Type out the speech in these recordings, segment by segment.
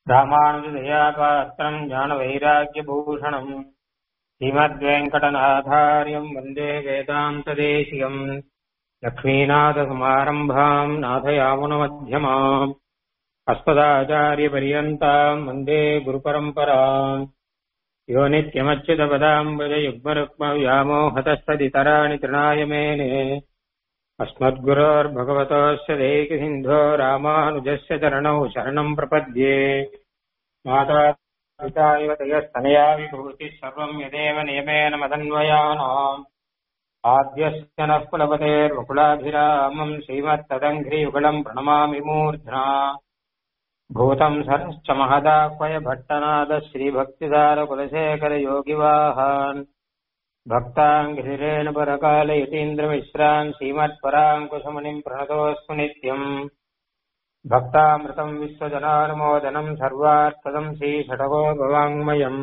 ராமானுஜதயாபாத்திரம் ஞானவைராக்கியபூஷணம் ஸ்ரீமத்வேங்கடநாதாரியம் வந்தே வேதாந்ததேசிகம் லக்ஷ்மீநாதசமாரம்பாம் நாதயாமுனமध्यமாம் अस्मदाचार्यपर्यन्ताम् वन्दे गुरुपरम्पराम् यो नित्यमच्युतपदाम्बुजयुग्मरुक्मव्यामोहतस्तदितराणि तृणाय मेने अस्मद्गुरोर्भगवतोऽस्य देहिसिन्धो रामानुजस्य चरणौ शरणम् प्रपद्ये माता पिता इव तयस्तनया विभूतिः सर्वम् यदेव नियमेन मदन्वयानाम् आद्यस्य नः कुलपतेर्वकुलाभिरामम् श्रीमत्तदङ्घ्रियुगलम् प्रणमामि मूर्ध्ना भूतम् सरश्च महदाह्वय भट्टनाद श्रीभक्तिदारकुलशेखरयोगिवाहान् भक्ताङ्घ्रिरेण परकालयतीन्द्रमिश्रान् श्रीमत्पराङ्कुशमुनिम् प्रणतोऽस्मि नित्यम् भक्तामृतम् विश्वजनानुमोदनम् सर्वार्थदम् श्रीषटको भवाङ्मयम्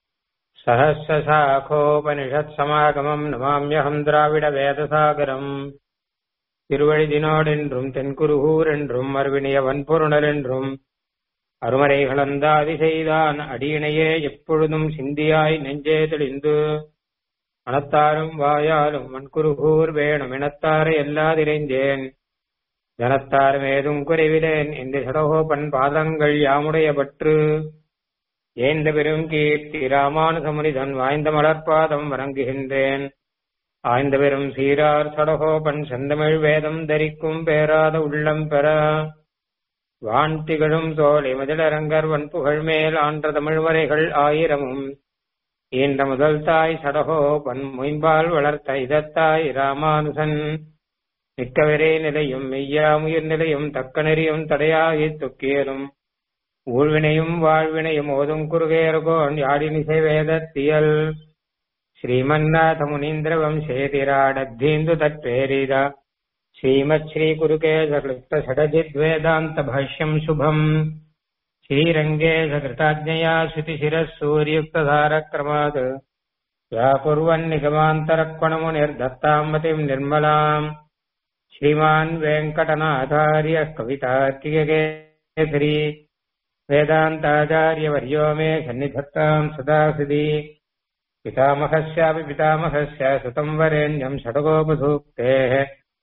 सहस्रशाखोपनिषत्समागमम् नमाम्यहम् द्राविडवेदसागरम् திருவழிதினோடென்றும் தென்குருகூர் என்றும் மறுவினிய வன்பொருணல் என்றும் அருமறைகளந்தாதி செய்தான் அடியினையே எப்பொழுதும் சிந்தியாய் நெஞ்சே தெளிந்து மனத்தாரும் வாயாலும் மண்குருகூர் வேணும் இனத்தாரை எல்லாதிரைந்தேன் ஜனத்தாரும் ஏதும் குறைவிலேன் இந்த சடகோபன் பாதங்கள் யாமுடைய பற்று ஏந்த பெரும் கீர்த்தி ராமானுசமுனிதன் வாய்ந்த மலர்பாதம் வணங்குகின்றேன் ஆய்ந்த பெரும் சீரார் சடகோபன் செந்தமிழ் வேதம் தரிக்கும் பேராத உள்ளம் பெற வான் திகழும் தோலை மதிலரங்கர் வன்புகழ் மேல் ஆன்ற தமிழ் வரைகள் ஆயிரமும் ஈன்ற முதல் தாய் சடகோபன் மொயம்பால் வளர்த்த இதத்தாய் ராமானுசன் மிக்கவரே நிலையும் மெய்யாமுயிர் நிலையும் தக்க நெறியும் தடையாகி தொக்கியலும் ஊழ்வினையும் வாழ்வினையும் ஓதும் குறுகேறுகோன் யாழினிசை வேதத்தியல் ಶ್ರೀಮನ್ನಾಥ ಮುನೀಂದ್ರ ವಂಶೇತಿರಾಡद्धೀಂದು ತತ್ಪೇರಿದ ಶ್ರೀಮತ್ ಶ್ರೀ ಕುರುಕೇಶಕೃತ ಷಡಜಿದ್ವೇದಾಂತ ಭಾಷ್ಯಂ ಶುಭಂ ಶ್ರೀರಂಗೇಶಕೃತಾಜ್ಞಯಾ ಶ್ರುತಿ ಶಿರಸ್ಸೂರ್ಯುಕ್ತ ಧಾರಕ್ರಮಾತ್ ವ್ಯಾಕುರ್ವನ್ ನಿಗಮಾಂತರಕ್ವಣಮುನಿರ್ದತ್ತಾಂ ಮತಿಂ ನಿರ್ಮಲಾಂ ಶ್ರೀಮಾನ್ ವೆಂಕಟನಾಥಾರ್ಯ ಕವಿತಾರ್ಕಿಕೇಸರಿ ವೇದಾಂತಾಚಾರ್ಯವರ್ಯೋ ಮೇ ಸನ್ನಿಧತ್ತಾಂ ಸದಾ ಸದಿ पितामहस्यापि पितामहस्य सुतम् वरेण्यम् षडगोपसूक्तेः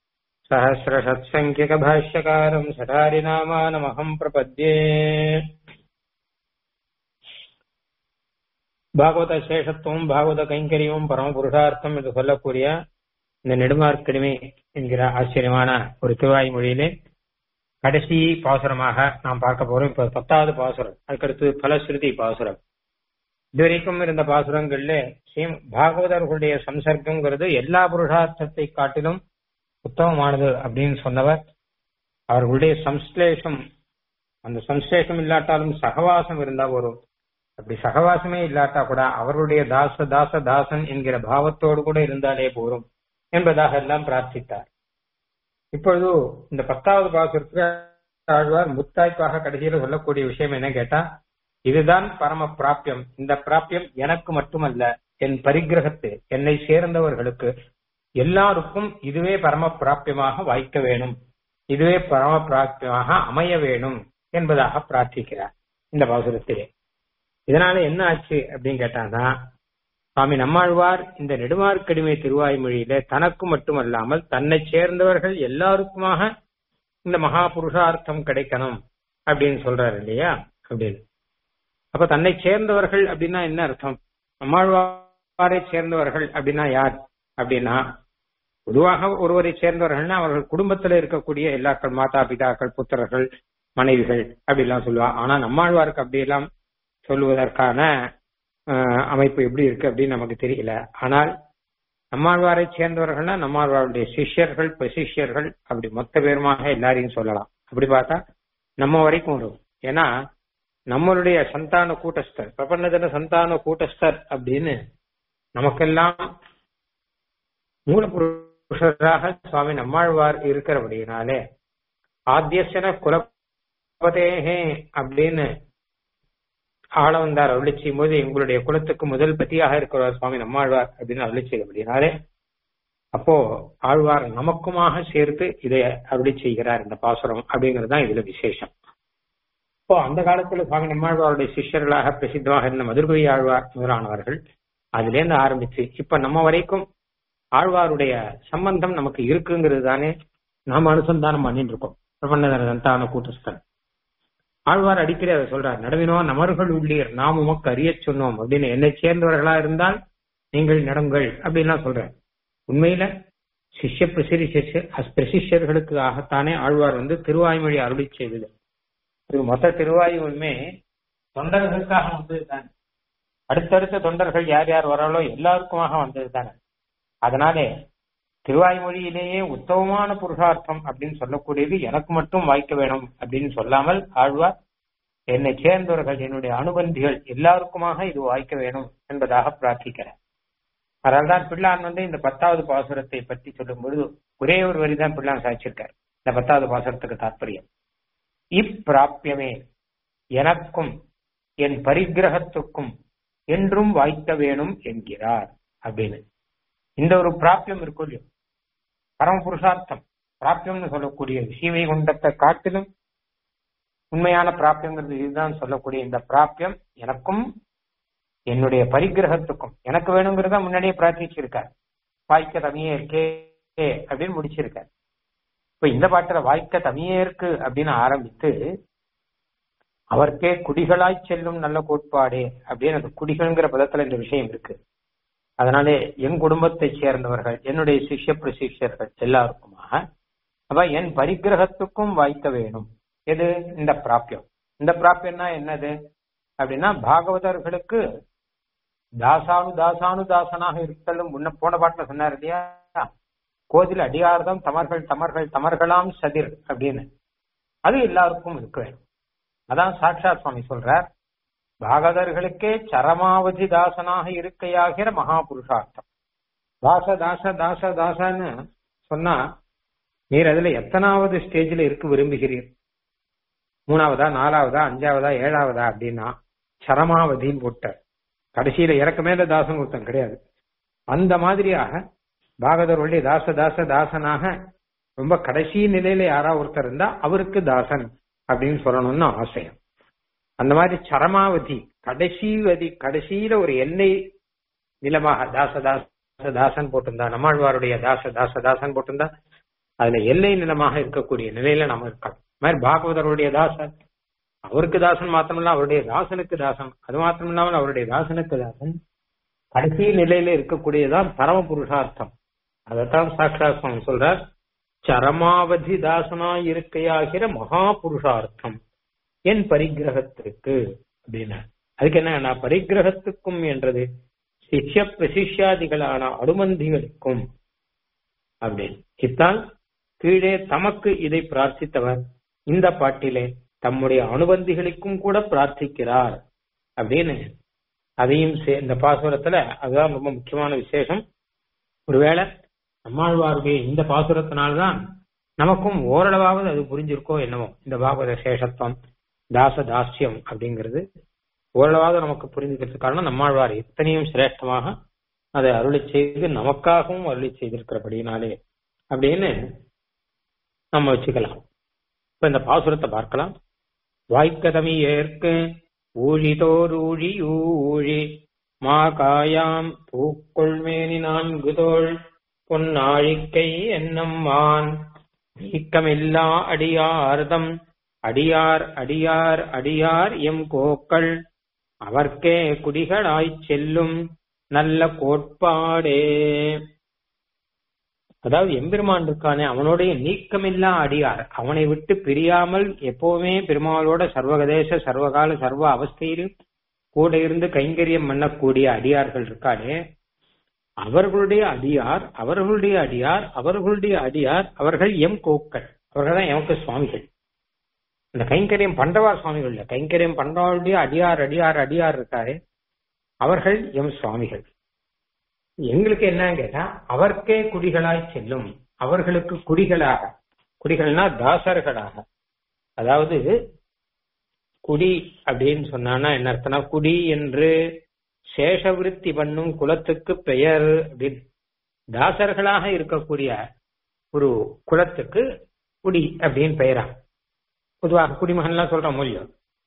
सहस्रषत्सङ्ख्यकभाष्यकारम् षठारिनामानमहम् प्रपद्ये பாகவத சேஷத்துவம் பாகவத கைங்கரியமும் பரமபுருஷார்த்தம் என்று சொல்லக்கூடிய இந்த நெடுமார்க்கடிமை என்கிற ஆச்சரியமான ஒரு திருவாய் மொழியிலே கடைசி பாசுரமாக நாம் பார்க்க போறோம் இப்ப பத்தாவது பாசுரம் அதுக்கடுத்து பலஸ்ருதி பாசுரம் இதுவரைக்கும் இருந்த பாசுரங்கள்ல ஸ்ரீ பாகவதர்களுடைய சம்சர்க்கங்கிறது எல்லா புருஷார்த்தத்தை காட்டிலும் உத்தமமானது அப்படின்னு சொன்னவர் அவர்களுடைய சம்ஸ்லேஷம் அந்த சம்ஸ்லேஷம் இல்லாட்டாலும் சகவாசம் இருந்தா வரும் அப்படி சகவாசமே இல்லாட்டா கூட அவருடைய தாச தாச தாசன் என்கிற பாவத்தோடு கூட இருந்தாலே போரும் என்பதாக எல்லாம் பிரார்த்தித்தார் இப்பொழுது இந்த பத்தாவது பாசுரத்துக்கு ஆழ்வார் முத்தாய்ப்பாக கடைசியில் சொல்லக்கூடிய விஷயம் என்ன கேட்டா இதுதான் பரம பிராப்பியம் இந்த பிராப்பியம் எனக்கு மட்டுமல்ல என் பரிகிரகத்து என்னை சேர்ந்தவர்களுக்கு எல்லாருக்கும் இதுவே பரம பிராப்பியமாக வாய்க்க வேணும் இதுவே பரம பிராப்பியமாக அமைய வேணும் என்பதாக பிரார்த்திக்கிறார் இந்த பாசுரத்திலே இதனால என்ன ஆச்சு அப்படின்னு கேட்டானா சுவாமி நம்மாழ்வார் இந்த நெடுமார்க்கடிமை திருவாய்மொழியில தனக்கு மட்டுமல்லாமல் தன்னை சேர்ந்தவர்கள் எல்லாருக்குமாக இந்த மகா புருஷார்த்தம் கிடைக்கணும் அப்படின்னு சொல்றாரு இல்லையா அப்படின்னு அப்ப தன்னை சேர்ந்தவர்கள் அப்படின்னா என்ன அர்த்தம் நம்மாழ்வாரை சேர்ந்தவர்கள் அப்படின்னா யார் அப்படின்னா பொதுவாக ஒருவரை சேர்ந்தவர்கள்னா அவர்கள் குடும்பத்துல இருக்கக்கூடிய எல்லாக்கள் மாதா பிதாக்கள் புத்திரர்கள் மனைவிகள் அப்படிலாம் சொல்லுவா ஆனா நம்மாழ்வாருக்கு அப்படியெல்லாம் சொல்லுவதற்கான அமைப்பு எப்படி இருக்கு அப்படின்னு நமக்கு தெரியல ஆனால் நம்மாழ்வாரை சேர்ந்தவர்கள்னா நம்மாழ்வாருடைய சிஷ்யர்கள் பிரசிஷ்யர்கள் அப்படி மொத்த பேருமாக எல்லாரையும் சொல்லலாம் அப்படி பார்த்தா நம்ம வரைக்கும் வரும் ஏன்னா நம்மளுடைய சந்தான கூட்டஸ்தர் பிரபஞ்சன சந்தான கூட்டஸ்தர் அப்படின்னு நமக்கெல்லாம் மூலபுருஷராக சுவாமி நம்மாழ்வார் இருக்கிறபடினாலே ஆத்தியசன குலபதேகே அப்படின்னு ஆள வந்தார் அருளி செய்யும் போது எங்களுடைய குலத்துக்கு முதல் பத்தியாக இருக்கிறவர் சுவாமி நம்மாழ்வார் அப்படின்னு அருளி செய்தபடினாலே அப்போ ஆழ்வார் நமக்குமாக சேர்த்து இதை அருளி செய்கிறார் இந்த பாசுரம் அப்படிங்கிறது தான் இதுல விசேஷம் இப்போ அந்த காலத்துல சுவாமி நம்மாழ்வாருடைய சிஷ்யர்களாக பிரசித்தமாக இருந்த மதுர்கவி ஆழ்வார் முதலானவர்கள் அதுல இருந்து ஆரம்பிச்சு இப்ப நம்ம வரைக்கும் ஆழ்வாருடைய சம்பந்தம் நமக்கு இருக்குங்கிறது தானே நாம அனுசந்தானம் பண்ணிட்டு இருக்கோம் பிரபந்தன சந்தான கூட்டஸ்தன் ஆழ்வார் அடிக்கடி அதை சொல்றார் நடுவினோ நமர்கள் உள்ளீர் நாம் உமக்கு அறிய சொன்னோம் அப்படின்னு என்னை சேர்ந்தவர்களா இருந்தால் நீங்கள் நடங்கள் அப்படின்லாம் சொல்றார் உண்மையில சிஷ்ய பிரசிஷ பிரசிஷ்யர்களுக்கு ஆகத்தானே ஆழ்வார் வந்து திருவாய்மொழி அருளி செய்தது இது மொத்த திருவாயுமே தொண்டர்களுக்காக வந்தது தானே அடுத்தடுத்த தொண்டர்கள் யார் யார் வராலோ எல்லாருக்குமாக வந்தது தானே அதனாலே திருவாய்மொழியிலேயே உத்தமமான புருஷார்த்தம் அப்படின்னு சொல்லக்கூடியது எனக்கு மட்டும் வாய்க்க வேணும் அப்படின்னு சொல்லாமல் ஆழ்வார் என்னை சேர்ந்தவர்கள் என்னுடைய அனுபந்திகள் எல்லாருக்குமாக இது வாய்க்க வேணும் என்பதாக பிரார்த்திக்கிறேன் அதனால்தான் பிள்ளான் வந்து இந்த பத்தாவது பாசுரத்தை பற்றி சொல்லும் பொழுது ஒரே ஒரு வரிதான் பிள்ளான் சாய்ச்சிருக்கார் இந்த பத்தாவது பாசுரத்துக்கு தாற்பயம் இப்பிராப்பியமே எனக்கும் என் பரிகிரகத்துக்கும் என்றும் வாய்க்க வேணும் என்கிறார் அப்படின்னு இந்த ஒரு பிராப்பியம் இருக்கும் இல்லையோ பரம புருஷார்த்தம் பிராப்பியம்னு சொல்லக்கூடிய சீவை குண்டத்தை காட்டிலும் உண்மையான பிராப்பியங்கிறது இதுதான் சொல்லக்கூடிய இந்த பிராப்பியம் எனக்கும் என்னுடைய பரிகிரகத்துக்கும் எனக்கு வேணுங்கிறத முன்னாடியே பிரார்த்திச்சிருக்கார் வாய்க்க தனியே இருக்கே அப்படின்னு முடிச்சிருக்கார் இப்ப இந்த பாட்டுல வாய்க்க தனியே இருக்கு அப்படின்னு ஆரம்பித்து அவர்க்கே குடிகளாய் செல்லும் நல்ல கோட்பாடே அப்படின்னு அந்த குடிகள்ங்கிற பதத்துல இந்த விஷயம் இருக்கு அதனாலே என் குடும்பத்தை சேர்ந்தவர்கள் என்னுடைய சிஷ்ய பிரசிஷ்யர்கள் எல்லாருக்குமாக அப்ப என் பரிகிரகத்துக்கும் வாய்க்க வேணும் எது இந்த பிராப்பியம் இந்த பிராப்பியம்னா என்னது அப்படின்னா பாகவதர்களுக்கு தாசானு தாசானு தாசனாக இருக்கலும் முன்ன போன பாட்டுல சொன்னார் இல்லையா கோதில் அடியார்தம் தமர்கள் தமர்கள் தமர்களாம் சதிர் அப்படின்னு அது எல்லாருக்கும் இருக்க வேண்டும் அதான் சாட்சாத் சுவாமி சொல்றார் பாகவதர்களுக்கே சரமாவதி தாசனாக இருக்கையாகிற மகா புருஷார்த்தம் தாச தாச தாச தாசன்னு சொன்னா நீர் அதுல எத்தனாவது ஸ்டேஜ்ல இருக்க விரும்புகிறீர் மூணாவதா நாலாவதா அஞ்சாவதா ஏழாவதா அப்படின்னா சரமாவதின்னு போட்டார் கடைசியில இறக்க மேல தாசன் ஒருத்தன் கிடையாது அந்த மாதிரியாக பாகதருடைய தாச தாச தாசனாக ரொம்ப கடைசி நிலையில யாரா ஒருத்தர் இருந்தா அவருக்கு தாசன் அப்படின்னு சொல்லணும்னு ஆசையம் அந்த மாதிரி சரமாவதி கடைசிவதி கடைசியில ஒரு எல்லை நிலமாக தாச தாச தாசன் போட்டிருந்தா நம்மாழ்வாருடைய தாச தாச தாசன் போட்டிருந்தா அதுல எல்லை நிலமாக இருக்கக்கூடிய நிலையில நம்ம இருக்கோம் மாதிரி பாகவதருடைய தாசன் அவருக்கு தாசன் மாத்திரமில்ல அவருடைய தாசனுக்கு தாசன் அது மாத்திரம் இல்லாமல் அவருடைய தாசனுக்கு தாசன் கடைசி நிலையில இருக்கக்கூடியதான் பரம புருஷார்த்தம் அதைத்தான் சாட்சாத் சொல்றார் சரமாவதி தாசனா இருக்கையாகிற மகா புருஷார்த்தம் என் பரிகிரகத்திற்கு அப்படின்னு அதுக்கு என்ன பரிகிரகத்துக்கும் என்றது சிஷ்ய பிரசிஷ்யாதிகளான அனுமந்திகளுக்கும் அப்படின்னு இத்தான் கீழே தமக்கு இதை பிரார்த்தித்தவர் இந்த பாட்டிலே தம்முடைய அனுபந்திகளுக்கும் கூட பிரார்த்திக்கிறார் அப்படின்னு அதையும் இந்த பாசுரத்துல அதுதான் ரொம்ப முக்கியமான விசேஷம் ஒருவேளை நம்மாழ்வாருடைய இந்த பாசுரத்தினால்தான் நமக்கும் ஓரளவாவது அது புரிஞ்சிருக்கோ என்னவோ இந்த பாகவத சேஷத்துவம் தாச தாஸ்யம் அப்படிங்கிறது ஓரளவாவது நமக்கு புரிஞ்சுக்கிறதுக்கு காரணம் நம்மாழ்வார் எத்தனையும் சிரேஷ்டமாக அதை அருளி செய்து நமக்காகவும் அருளி செய்திருக்கிறபடினாலே அப்படின்னு நம்ம வச்சுக்கலாம் இப்ப இந்த பாசுரத்தை பார்க்கலாம் வாய்க்கதமி ஏற்கு ஊழிதோர் ஊழி ஊழி மா காயாம் பூக்கொள்மேனி நான்கு தோள் பொன்னாழிக்கை என்னும் மான் நீக்கமில்லா அடியார்தம் அடியார் அடியார் அடியார் எம் கோக்கள் அவர்க்கே குடிகளாய்ச் செல்லும் நல்ல கோட்பாடே அதாவது எம்பெருமான் இருக்கானே அவனுடைய நீக்கமில்லா அடியார் அவனை விட்டு பிரியாமல் எப்பவுமே பெருமாளோட சர்வகதேச சர்வகால சர்வ அவஸ்தையில் கூட இருந்து கைங்கரியம் பண்ணக்கூடிய அடியார்கள் இருக்கானே அவர்களுடைய அடியார் அவர்களுடைய அடியார் அவர்களுடைய அடியார் அவர்கள் எம் கோக்கள் அவர்கள் தான் எமக்கு சுவாமிகள் இந்த கைங்கரியம் பண்டவார் சுவாமிகள் இல்ல கைங்கரியம் பண்டவாருடைய அடியார் அடியார் அடியார் இருக்காரு அவர்கள் எம் சுவாமிகள் எங்களுக்கு என்னன்னு கேட்டா அவர்க்கே குடிகளாய் செல்லும் அவர்களுக்கு குடிகளாக குடிகள்னா தாசர்களாக அதாவது குடி அப்படின்னு சொன்னான்னா என்ன அர்த்தம்னா குடி என்று சேஷவிருத்தி பண்ணும் குலத்துக்கு பெயர் அப்படின்னு தாசர்களாக இருக்கக்கூடிய ஒரு குலத்துக்கு குடி அப்படின்னு பெயரா பொதுவாக குடிமகன்லாம் சொல்ற மொழியும்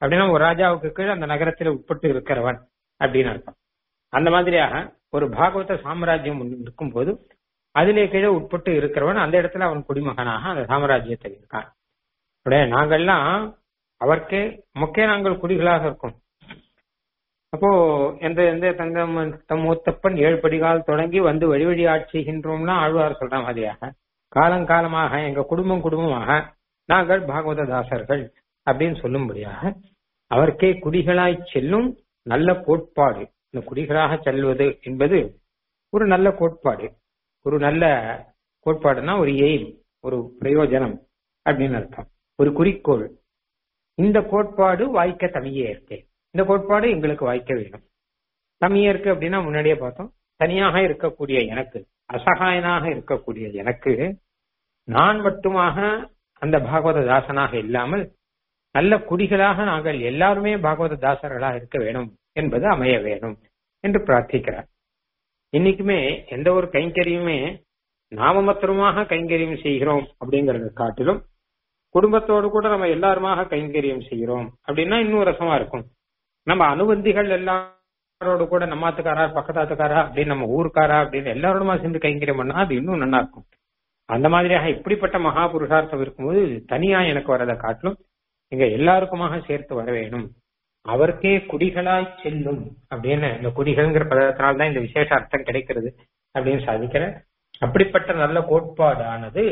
அப்படின்னா ஒரு ராஜாவுக்கு கீழே அந்த நகரத்தில் உட்பட்டு இருக்கிறவன் அப்படின்னு அர்த்தம் அந்த மாதிரியாக ஒரு பாகவத சாம்ராஜ்யம் இருக்கும் போது அதிலே கீழே உட்பட்டு இருக்கிறவன் அந்த இடத்துல அவன் குடிமகனாக அந்த சாம்ராஜ்யத்தில் இருக்கான் அப்படியே நாங்கள்லாம் அவர்க்கே முக்கிய நாங்கள் குடிகளாக இருக்கோம் அப்போ எந்த எந்த தங்கம் தம்மூத்தப்பன் ஏழு படிகால் தொடங்கி வந்து வழி வழி ஆட்சிகின்றோம்னா ஆழ்வார் சொல்ற மாதிரியாக காலங்காலமாக எங்க குடும்பம் குடும்பமாக நாங்கள் பாகவத தாசர்கள் அப்படின்னு சொல்லும்படியாக அவர்க்கே குடிகளாய் செல்லும் நல்ல கோட்பாடு இந்த குடிகளாக செல்வது என்பது ஒரு நல்ல கோட்பாடு ஒரு நல்ல கோட்பாடுனா ஒரு எய்ம் ஒரு பிரயோஜனம் அப்படின்னு அர்த்தம் ஒரு குறிக்கோள் இந்த கோட்பாடு வாய்க்க தமிழே இருக்கே இந்த கோட்பாடு எங்களுக்கு வாய்க்க வேணும் தமிழருக்கு அப்படின்னா முன்னாடியே பார்த்தோம் தனியாக இருக்கக்கூடிய எனக்கு அசகாயனாக இருக்கக்கூடிய எனக்கு நான் மட்டுமாக அந்த பாகவத தாசனாக இல்லாமல் நல்ல குடிகளாக நாங்கள் எல்லாருமே பாகவத தாசர்களாக இருக்க வேணும் என்பது அமைய வேணும் என்று பிரார்த்திக்கிறார் இன்னைக்குமே எந்த ஒரு கைங்கரியுமே நாம மாத்திரமாக கைங்கரியம் செய்கிறோம் அப்படிங்கறத காட்டிலும் குடும்பத்தோடு கூட நம்ம எல்லாருமாக கைங்கரியம் செய்கிறோம் அப்படின்னா இன்னும் ரசமா இருக்கும் நம்ம அனுபந்திகள் எல்லாரோடு கூட நம்மாத்துக்காரா பக்கத்தாத்துக்காரா அப்படின்னு நம்ம ஊருக்காரா அப்படின்னு எல்லாரோடுமா சேர்ந்து கைங்கரியம் பண்ணா அது இன்னும் நல்லா இருக்கும் அந்த மாதிரியாக இப்படிப்பட்ட மகா புருஷார்த்தம் இருக்கும்போது தனியா எனக்கு வரதை காட்டிலும் இங்க எல்லாருக்குமாக சேர்த்து வர வேணும் அவருக்கே குடிகளாய் செல்லும் அப்படின்னு இந்த குடிகள்ங்கிற பதத்தினால்தான் இந்த விசேஷ அர்த்தம் கிடைக்கிறது அப்படின்னு சாதிக்கிற அப்படிப்பட்ட நல்ல கோட்பாடானது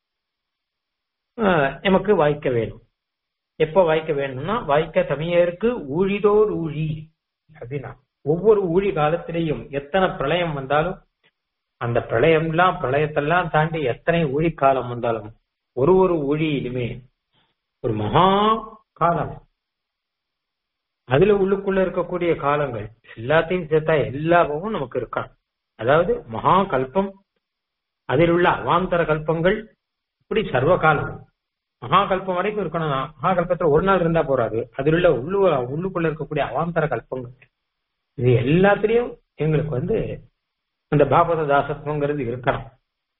நமக்கு வாய்க்க வேணும் எப்ப வாய்க்க வேணும்னா வாய்க்க தமிழருக்கு ஊழிதோர் ஊழி அப்படின்னா ஒவ்வொரு ஊழி காலத்திலையும் எத்தனை பிரளயம் வந்தாலும் அந்த பிரளயம்லாம் பிரளயத்தெல்லாம் தாண்டி எத்தனை ஊழி காலம் வந்தாலும் ஒரு ஒரு ஊழியிலுமே ஒரு மகா காலம் அதுல உள்ளுக்குள்ள இருக்கக்கூடிய காலங்கள் எல்லாத்தையும் சேர்த்தா எல்லாவும் நமக்கு இருக்கான் அதாவது மகா கல்பம் அதில் உள்ள அவாந்தர கல்பங்கள் இப்படி சர்வ காலம் மகா கல்பம் வரைக்கும் இருக்கணும் மகா கல்பத்துல ஒரு நாள் இருந்தா போறாது அதில் உள்ள உள்ளு உள்ளுக்குள்ள இருக்கக்கூடிய அவாந்தர கல்பங்கள் இது எல்லாத்திலையும் எங்களுக்கு வந்து அந்த பாகவத தாசத்துவங்கிறது இருக்கலாம்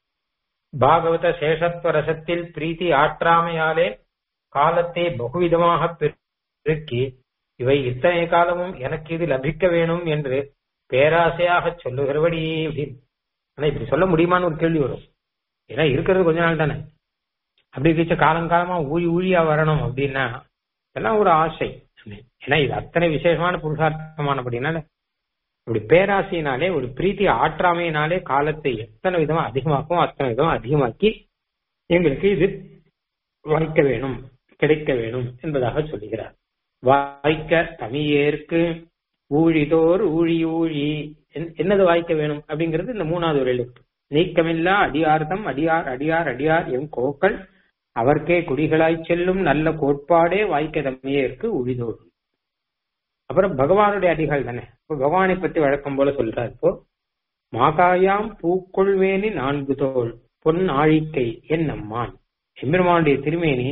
பாகவத சேஷத்துவ ரசத்தில் பிரீத்தி ஆற்றாமையாலே காலத்தை பகுவிதமாக பெருக்கி இவை இத்தனை காலமும் எனக்கு இது லபிக்க வேணும் என்று பேராசையாக சொல்லுகிறபடி அப்படின்னு ஆனா இப்படி சொல்ல முடியுமான்னு ஒரு கேள்வி வரும் ஏன்னா இருக்கிறது கொஞ்ச நாள் தானே அப்படி இருக்க காலங்காலமா ஊழி ஊழியா வரணும் அப்படின்னா இதெல்லாம் ஒரு ஆசை ஏன்னா இது அத்தனை விசேஷமான புருஷார்த்தமானபடினால இப்படி பேராசையினாலே ஒரு பிரீத்தி ஆற்றாமையினாலே காலத்தை எத்தனை விதமா அதிகமாக்கும் அத்தனை விதமா அதிகமாக்கி எங்களுக்கு இது வாய்க்க வேணும் கிடைக்க வேணும் என்பதாக சொல்லுகிறார் வாய்க்க தமிழேற்கு ஊழிதோர் ஊழி ஊழி என்னது வாய்க்க வேணும் அப்படிங்கிறது இந்த மூணாவது ஒரு எழுத்து நீக்கமில்லா அடியார்தம் அடியார் அடியார் அடியார் எம் கோக்கள் அவர்க்கே குடிகளாய் செல்லும் நல்ல கோட்பாடே வாய்க்க தமிழேற்கு ஊழிதோர் அப்புறம் பகவானுடைய அடிகள் தானே இப்போ பகவானை பத்தி வழக்கம் போல சொல்றாரு இப்போ மாகாயாம் பூக்கொள்வேனி நான்கு தோல் பொன் ஆழிக்கை என் நம்மான் எம்பெருமானுடைய திருமேனி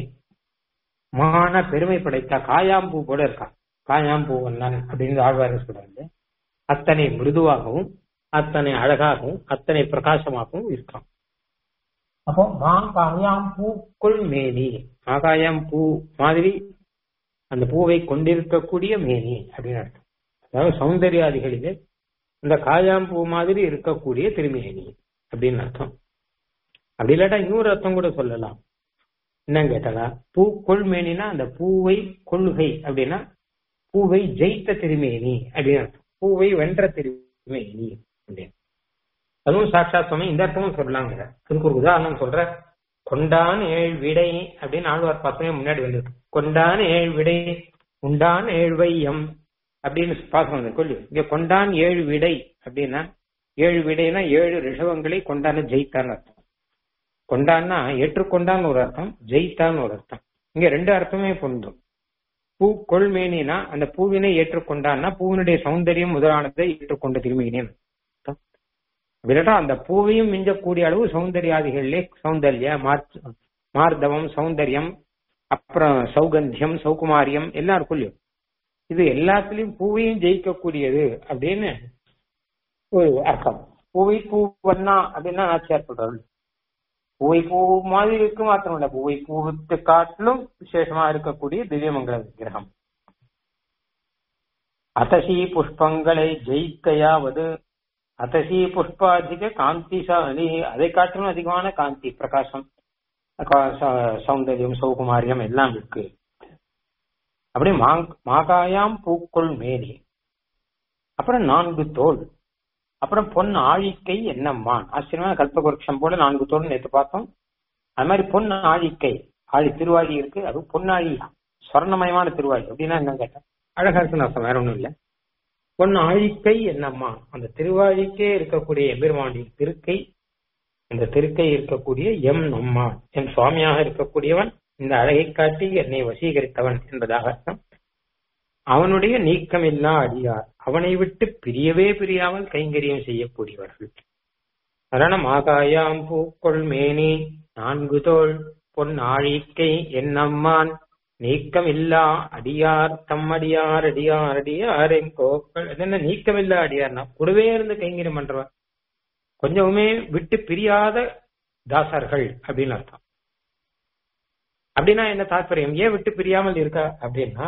மான பெருமை படைத்த காயாம்பூ போல இருக்கான் காயாம்பூ வந்தான் அப்படின்னு ஆழ்வார் சொல்றாங்க அத்தனை மிருதுவாகவும் அத்தனை அழகாகவும் அத்தனை பிரகாசமாகவும் இருக்கான் அப்போ மா காயாம் பூக்குள் மேனி மாகாயாம் பூ மாதிரி அந்த பூவை கொண்டிருக்கக்கூடிய மேனி அப்படின்னு அர்த்தம் அதாவது சௌந்தர்யாதிகளிலே இந்த காயாம்பூ மாதிரி இருக்கக்கூடிய திருமேனி அப்படின்னு அர்த்தம் அப்படி இல்லாட்டா இன்னொரு அர்த்தம் கூட சொல்லலாம் என்னன்னு கேட்டாலா பூ கொள்மேனினா அந்த பூவை கொள்கை அப்படின்னா பூவை ஜெயித்த திருமேனி அப்படின்னு அர்த்தம் பூவை வென்ற திருமேனி அப்படின்னு அதுவும் சாட்சாத் சுவாமி இந்த அர்த்தமும் சொல்லலாங்க அதுக்கு ஒரு உதாரணம் சொல்ற கொண்டான் ஏழ் விடை அப்படின்னு ஆழ்வார் பார்த்தமே முன்னாடி வந்திருக்கு கொண்டான் ஏழ் விடை உண்டான் ஏழ் வையம் அப்படின்னு பாசம் கொல்லு இங்க கொண்டான் ஏழு விடை அப்படின்னா ஏழு விடைனா ஏழு ரிஷவங்களை கொண்டான ஜெயித்தான்னு அர்த்தம் கொண்டான்னா ஏற்றுக்கொண்டான்னு ஒரு அர்த்தம் ஜெயித்தான்னு ஒரு அர்த்தம் இங்க ரெண்டு அர்த்தமே பொருந்தும் பூ கொள்மேனினா அந்த பூவினை ஏற்றுக்கொண்டான்னா பூவினுடைய சௌந்தரியம் முதலானதை ஏற்றுக்கொண்ட திருமேனின்னு விரட்டா அந்த பூவையும் மிஞ்சக்கூடிய அளவு சௌந்தர்யாதிகளிலே சௌந்தர்ய மார்தவம் சௌந்தர்யம் அப்புறம் சௌகந்தியம் சௌகுமாரியம் எல்லாம் இருக்கும் இது எல்லாத்துலயும் பூவையும் ஜெயிக்கக்கூடியது அப்படின்னு ஒரு அர்த்தம் பூவை பூ வண்ணா அப்படின்னா ஆச்சியார் சொல்றாரு பூவை பூ மாதிரி இருக்கு மாத்திரம் இல்ல பூவை பூவுக்கு காட்டிலும் விசேஷமா இருக்கக்கூடிய திவ்யமங்கல விக்கிரகம் அத்தசி புஷ்பங்களை ஜெயிக்கையாவது அத்தசி புஷ்பாதிக காந்திசாலி அதை காட்டிலும் அதிகமான காந்தி பிரகாசம் சௌந்தரியம் சௌகுமாரியம் எல்லாம் இருக்கு அப்படி மாகாயாம் பூக்குள் மேனி அப்புறம் நான்கு தோல் அப்புறம் பொன் ஆழிக்கை என்னம்மான் ஆச்சரியமான கல்பகுருஷம் போல நான்கு தோல் நேற்று பார்த்தோம் அது மாதிரி பொன் ஆழிக்கை ஆழி திருவாழி இருக்கு அது பொன்னாழி சொர்ணமயமான திருவாழி அப்படின்னா என்ன கேட்டேன் அழகா இருக்குன்னு அர்த்தம் வேற ஒண்ணும் இல்ல பொன் ஆழிக்கை என்னம்மா அந்த திருவாழிக்கே இருக்கக்கூடிய எம்பெருமானின் திருக்கை இந்த திருக்கை இருக்கக்கூடிய எம் நம்மா என் சுவாமியாக இருக்கக்கூடியவன் இந்த அழகை காட்டி என்னை வசீகரித்தவன் என்பதாக அர்த்தம் அவனுடைய நீக்கமில்லா அடியார் அவனை விட்டு பிரியவே பிரியாமல் கைங்கரியம் செய்யக்கூடியவர்கள் அதனால மாகாயாம் பூக்கொள் மேனி நான்கு தோள் பொன் ஆழிக்கை என்னம்மான் நீக்கமில்லா அடியார் தம்மடியார் அடியார் அடியார் என் கோக்கள் என்ன நீக்கமில்லா அடியார்னா கூடவே இருந்து கைங்கரியம் பண்றவன் கொஞ்சமுமே விட்டு பிரியாத தாசர்கள் அப்படின்னு அர்த்தம் அப்படின்னா என்ன தாற்பயம் ஏன் விட்டு பிரியாமல் இருக்கா அப்படின்னா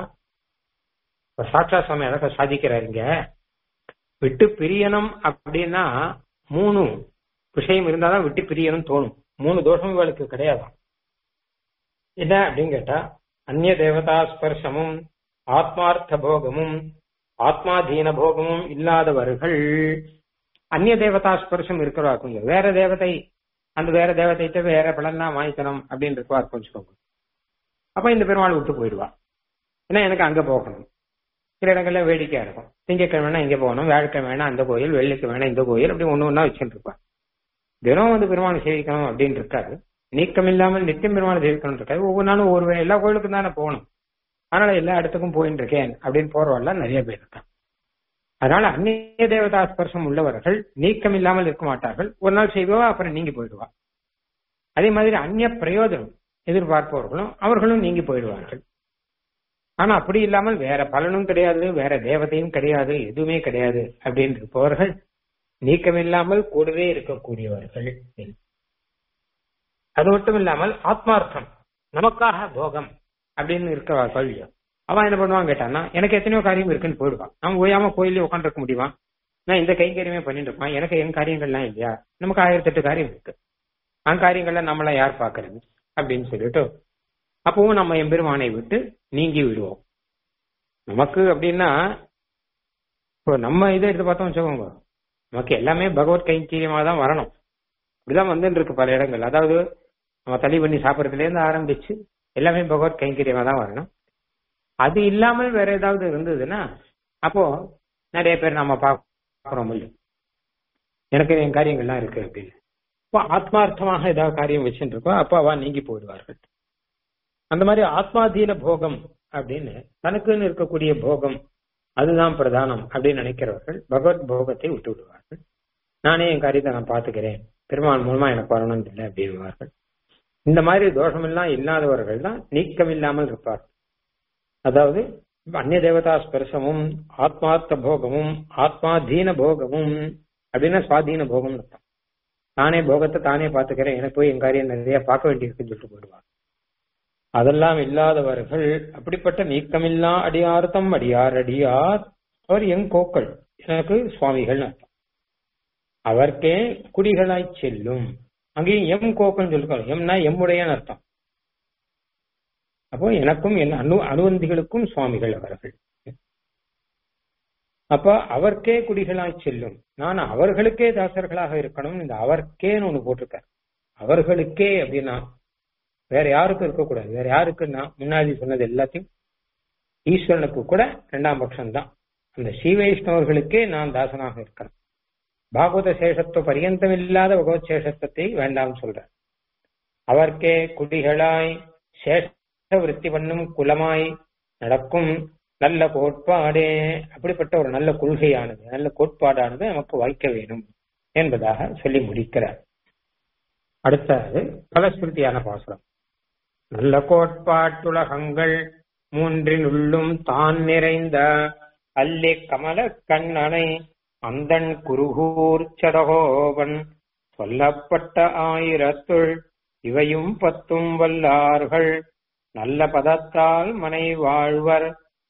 சாட்சா சுவாமி அழகா சாதிக்கிறாருங்க விட்டு பிரியணும் அப்படின்னா மூணு விஷயம் இருந்தாதான் விட்டு பிரியணும் தோணும் மூணு தோஷம் இவளுக்கு கிடையாதான் என்ன அப்படின்னு கேட்டா அந்நிய தேவதா ஸ்பர்சமும் ஆத்மார்த்த போகமும் ஆத்மாதீன போகமும் இல்லாதவர்கள் அந்நிய தேவதா ஸ்பர்சம் இருக்கிறவா கொஞ்சம் வேற தேவதை அந்த வேற தேவதைட்ட வேற பலன்னா வாங்கிக்கணும் அப்படின்னு இருக்கவா கொஞ்சம் அப்ப இந்த பெருமாள் விட்டு போயிடுவா ஏன்னா எனக்கு அங்க போகணும் சில இடங்கள்ல வேடிக்கையா இருக்கும் திங்கக்கிழமை இங்க போகணும் வியாழக்கிழமை அந்த கோயில் வெள்ளிக்கிழமை இந்த கோயில் அப்படி ஒண்ணு ஒன்னா வச்சுட்டு இருப்பா தினம் வந்து பெருமாள் சேவிக்கணும் அப்படின்னு இருக்காரு நீக்கம் இல்லாமல் நித்தியம் பெருமாள் சேவிக்கணும் இருக்காரு ஒவ்வொரு நாளும் ஒரு எல்லா கோயிலுக்கும் தானே போகணும் அதனால எல்லா இடத்துக்கும் போயிட்டு இருக்கேன் அப்படின்னு போறவெல்லாம் நிறைய பேர் இருக்காங்க அதனால அந்நிய தேவதா ஸ்பர்சம் உள்ளவர்கள் நீக்கம் இல்லாமல் இருக்க மாட்டார்கள் ஒரு நாள் செய்வா அப்புறம் நீங்கி போயிடுவா அதே மாதிரி அந்நிய பிரயோஜனம் எதிர்பார்ப்பவர்களும் அவர்களும் நீங்கி போயிடுவார்கள் ஆனா அப்படி இல்லாமல் வேற பலனும் கிடையாது வேற தேவதையும் கிடையாது எதுவுமே கிடையாது அப்படின்னு இருப்பவர்கள் நீக்கமில்லாமல் கூடவே இருக்கக்கூடியவர்கள் அது மட்டும் இல்லாமல் ஆத்மார்த்தம் நமக்காக போகம் அப்படின்னு இருக்கிற கல்வி அவன் என்ன பண்ணுவான் கேட்டான்னா எனக்கு எத்தனையோ காரியம் இருக்குன்னு போயிடுவான் நம்ம ஓயாம கோயிலே உட்காந்துருக்க முடியுமா நான் இந்த கைங்கரியமே பண்ணிட்டு இருப்பான் எனக்கு என் காரியங்கள்லாம் இல்லையா நமக்கு ஆயிரத்தி எட்டு காரியம் இருக்கு அந்த காரியங்கள்ல நம்மள யார் பாக்குறது அப்படின்னு சொல்லிட்டு அப்பவும் நம்ம எம்பெருமானை விட்டு நீங்கி விடுவோம் நமக்கு அப்படின்னா இப்போ நம்ம இதை எடுத்து பார்த்தோம் வச்சுக்கோங்க நமக்கு எல்லாமே பகவத் கைங்கரியமா தான் வரணும் இப்படிதான் வந்துட்டு இருக்கு பல இடங்கள் அதாவது நம்ம தள்ளி பண்ணி சாப்பிட்றதுல இருந்து ஆரம்பிச்சு எல்லாமே பகவத் கைங்கரியமா தான் வரணும் அது இல்லாமல் வேற ஏதாவது இருந்ததுன்னா அப்போ நிறைய பேர் நம்ம பார்க்கிறோம் இல்லையா எனக்கு என் காரியங்கள்லாம் இருக்கு அப்படின்னு இப்போ ஆத்மார்த்தமாக ஏதாவது காரியம் வச்சுட்டு இருக்கோம் அப்போ அவ நீங்கி போயிடுவார்கள் அந்த மாதிரி ஆத்மாதீன போகம் அப்படின்னு தனக்குன்னு இருக்கக்கூடிய போகம் அதுதான் பிரதானம் அப்படின்னு நினைக்கிறவர்கள் பகவத் போகத்தை விட்டு விடுவார்கள் நானே என் காரியத்தை நான் பாத்துக்கிறேன் பெருமாள் மூலமா எனக்கு வரணும் இல்லை அப்படின்வார்கள் இந்த மாதிரி தோஷமெல்லாம் இல்லாதவர்கள் தான் நீக்கம் இல்லாமல் இருப்பார்கள் அதாவது அந்நிய தேவதா ஸ்பர்சமும் ஆத்மார்த்த போகமும் ஆத்மாதீன போகமும் அப்படின்னா சுவாதீன போகம் அர்த்தம் தானே போகத்தை தானே பாத்துக்கிறேன் எனக்கு போய் என் காரியம் நிறைய பார்க்க வேண்டியிருக்குன்னு சொல்லிட்டு போயிடுவாங்க அதெல்லாம் இல்லாதவர்கள் அப்படிப்பட்ட நீக்கமில்லா அடியார்த்தம் அடியார் அடியார் அவர் எங் கோக்கள் எனக்கு சுவாமிகள் அர்த்தம் அவர்க்கே குடிகளாய் செல்லும் அங்கேயும் எம் கோக்கள் சொல்லிருக்காங்க எம்னா எம்முடையன்னு அர்த்தம் அப்போ எனக்கும் என் அனு அனுவந்திகளுக்கும் சுவாமிகள் அவர்கள் அப்ப அவர்க்கே குடிகளாய் செல்லும் நான் அவர்களுக்கே தாசர்களாக இருக்கணும் இந்த அவர்க்கேன்னு ஒண்ணு போட்டிருக்கார் அவர்களுக்கே அப்படின்னா வேற யாருக்கும் இருக்கக்கூடாது வேற யாருக்குன்னா முன்னாடி சொன்னது எல்லாத்தையும் ஈஸ்வரனுக்கு கூட இரண்டாம் பட்சம் தான் அந்த ஸ்ரீ வைஷ்ணவர்களுக்கே நான் தாசனாக இருக்கிறேன் பாகவத சேஷத்துவ பரியந்தம் இல்லாத பகவத் சேஷத்துவத்தை வேண்டாம் சொல்றேன் அவர்க்கே குடிகளாய் சேஷ விருத்தி பண்ணும் குலமாய் நடக்கும் நல்ல கோட்பாடே அப்படிப்பட்ட ஒரு நல்ல கொள்கையானது நல்ல கோட்பாடானது நமக்கு வாய்க்க வேணும் என்பதாக சொல்லி முடிக்கிறார் அடுத்தது பலஸ்மிருதியான பாசுரம் நல்ல கோட்பாட்டுலகங்கள் மூன்றின் உள்ளும் தான் நிறைந்த அல்லி கமல கண்ணனை அந்தன் குருகூர் சடகோவன் சொல்லப்பட்ட ஆயிரத்துள் இவையும் பத்தும் வல்லார்கள் நல்ல பதத்தால் மனை வாழ்வர்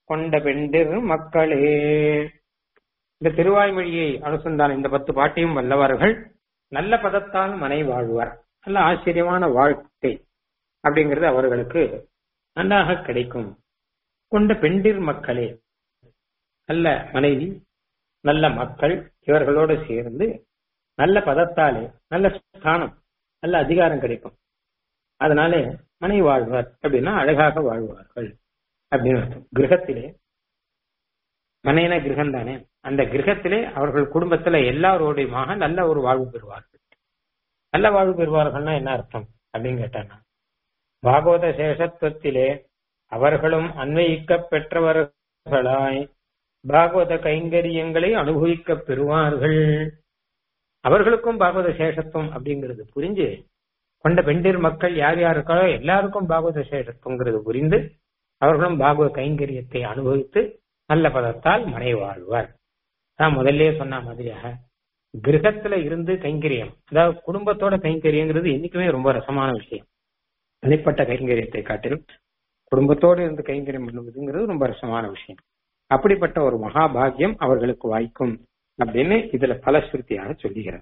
கொண்ட பெண்டிர் மக்களே இந்த திருவாய்மொழியை அனுசந்தான இந்த பத்து பாட்டையும் வல்லவர்கள் நல்ல பதத்தால் மனை வாழ்வார் நல்ல ஆச்சரியமான வாழ்க்கை அப்படிங்கிறது அவர்களுக்கு நன்றாக கிடைக்கும் கொண்ட பெண்டிர் மக்களே நல்ல மனைவி நல்ல மக்கள் இவர்களோடு சேர்ந்து நல்ல பதத்தாலே நல்ல ஸ்தானம் நல்ல அதிகாரம் கிடைக்கும் அதனால மனை வாழ்வார் அப்படின்னா அழகாக வாழ்வார்கள் அப்படின்னு அர்த்தம் கிரகத்திலே மனைன கிரகம் தானே அந்த கிரகத்திலே அவர்கள் குடும்பத்துல எல்லாரோடையுமாக நல்ல ஒரு வாழ்வு பெறுவார்கள் நல்ல வாழ்வு பெறுவார்கள்னா என்ன அர்த்தம் அப்படின்னு கேட்டானா பாகவத சேஷத்துவத்திலே அவர்களும் அன்வயிக்க பெற்றவர்களாய் பாகவத கைங்கரியங்களை அனுபவிக்க பெறுவார்கள் அவர்களுக்கும் பாகவத சேஷத்துவம் அப்படிங்கிறது புரிஞ்சு கொண்ட பெண்டிர் மக்கள் யார் யார் இருக்காளோ எல்லாருக்கும் பாகவத சேஷத்துவங்கிறது புரிந்து அவர்களும் பாகவத கைங்கரியத்தை அனுபவித்து நல்ல பதத்தால் மனை வாழ்வார் நான் முதல்ல சொன்ன மாதிரியாக கிரகத்துல இருந்து கைங்கரியம் அதாவது குடும்பத்தோட கைங்கரியங்கிறது என்னைக்குமே ரொம்ப ரசமான விஷயம் தனிப்பட்ட கைங்கரியத்தை காட்டிலும் குடும்பத்தோடு இருந்து கைங்கரியம் பண்ணுவதுங்கிறது ரொம்ப ரசமான விஷயம் அப்படிப்பட்ட ஒரு மகாபாகியம் அவர்களுக்கு வாய்க்கும் அப்படின்னு இதுல பலஸ்ருதியாக சொல்லுகிறார்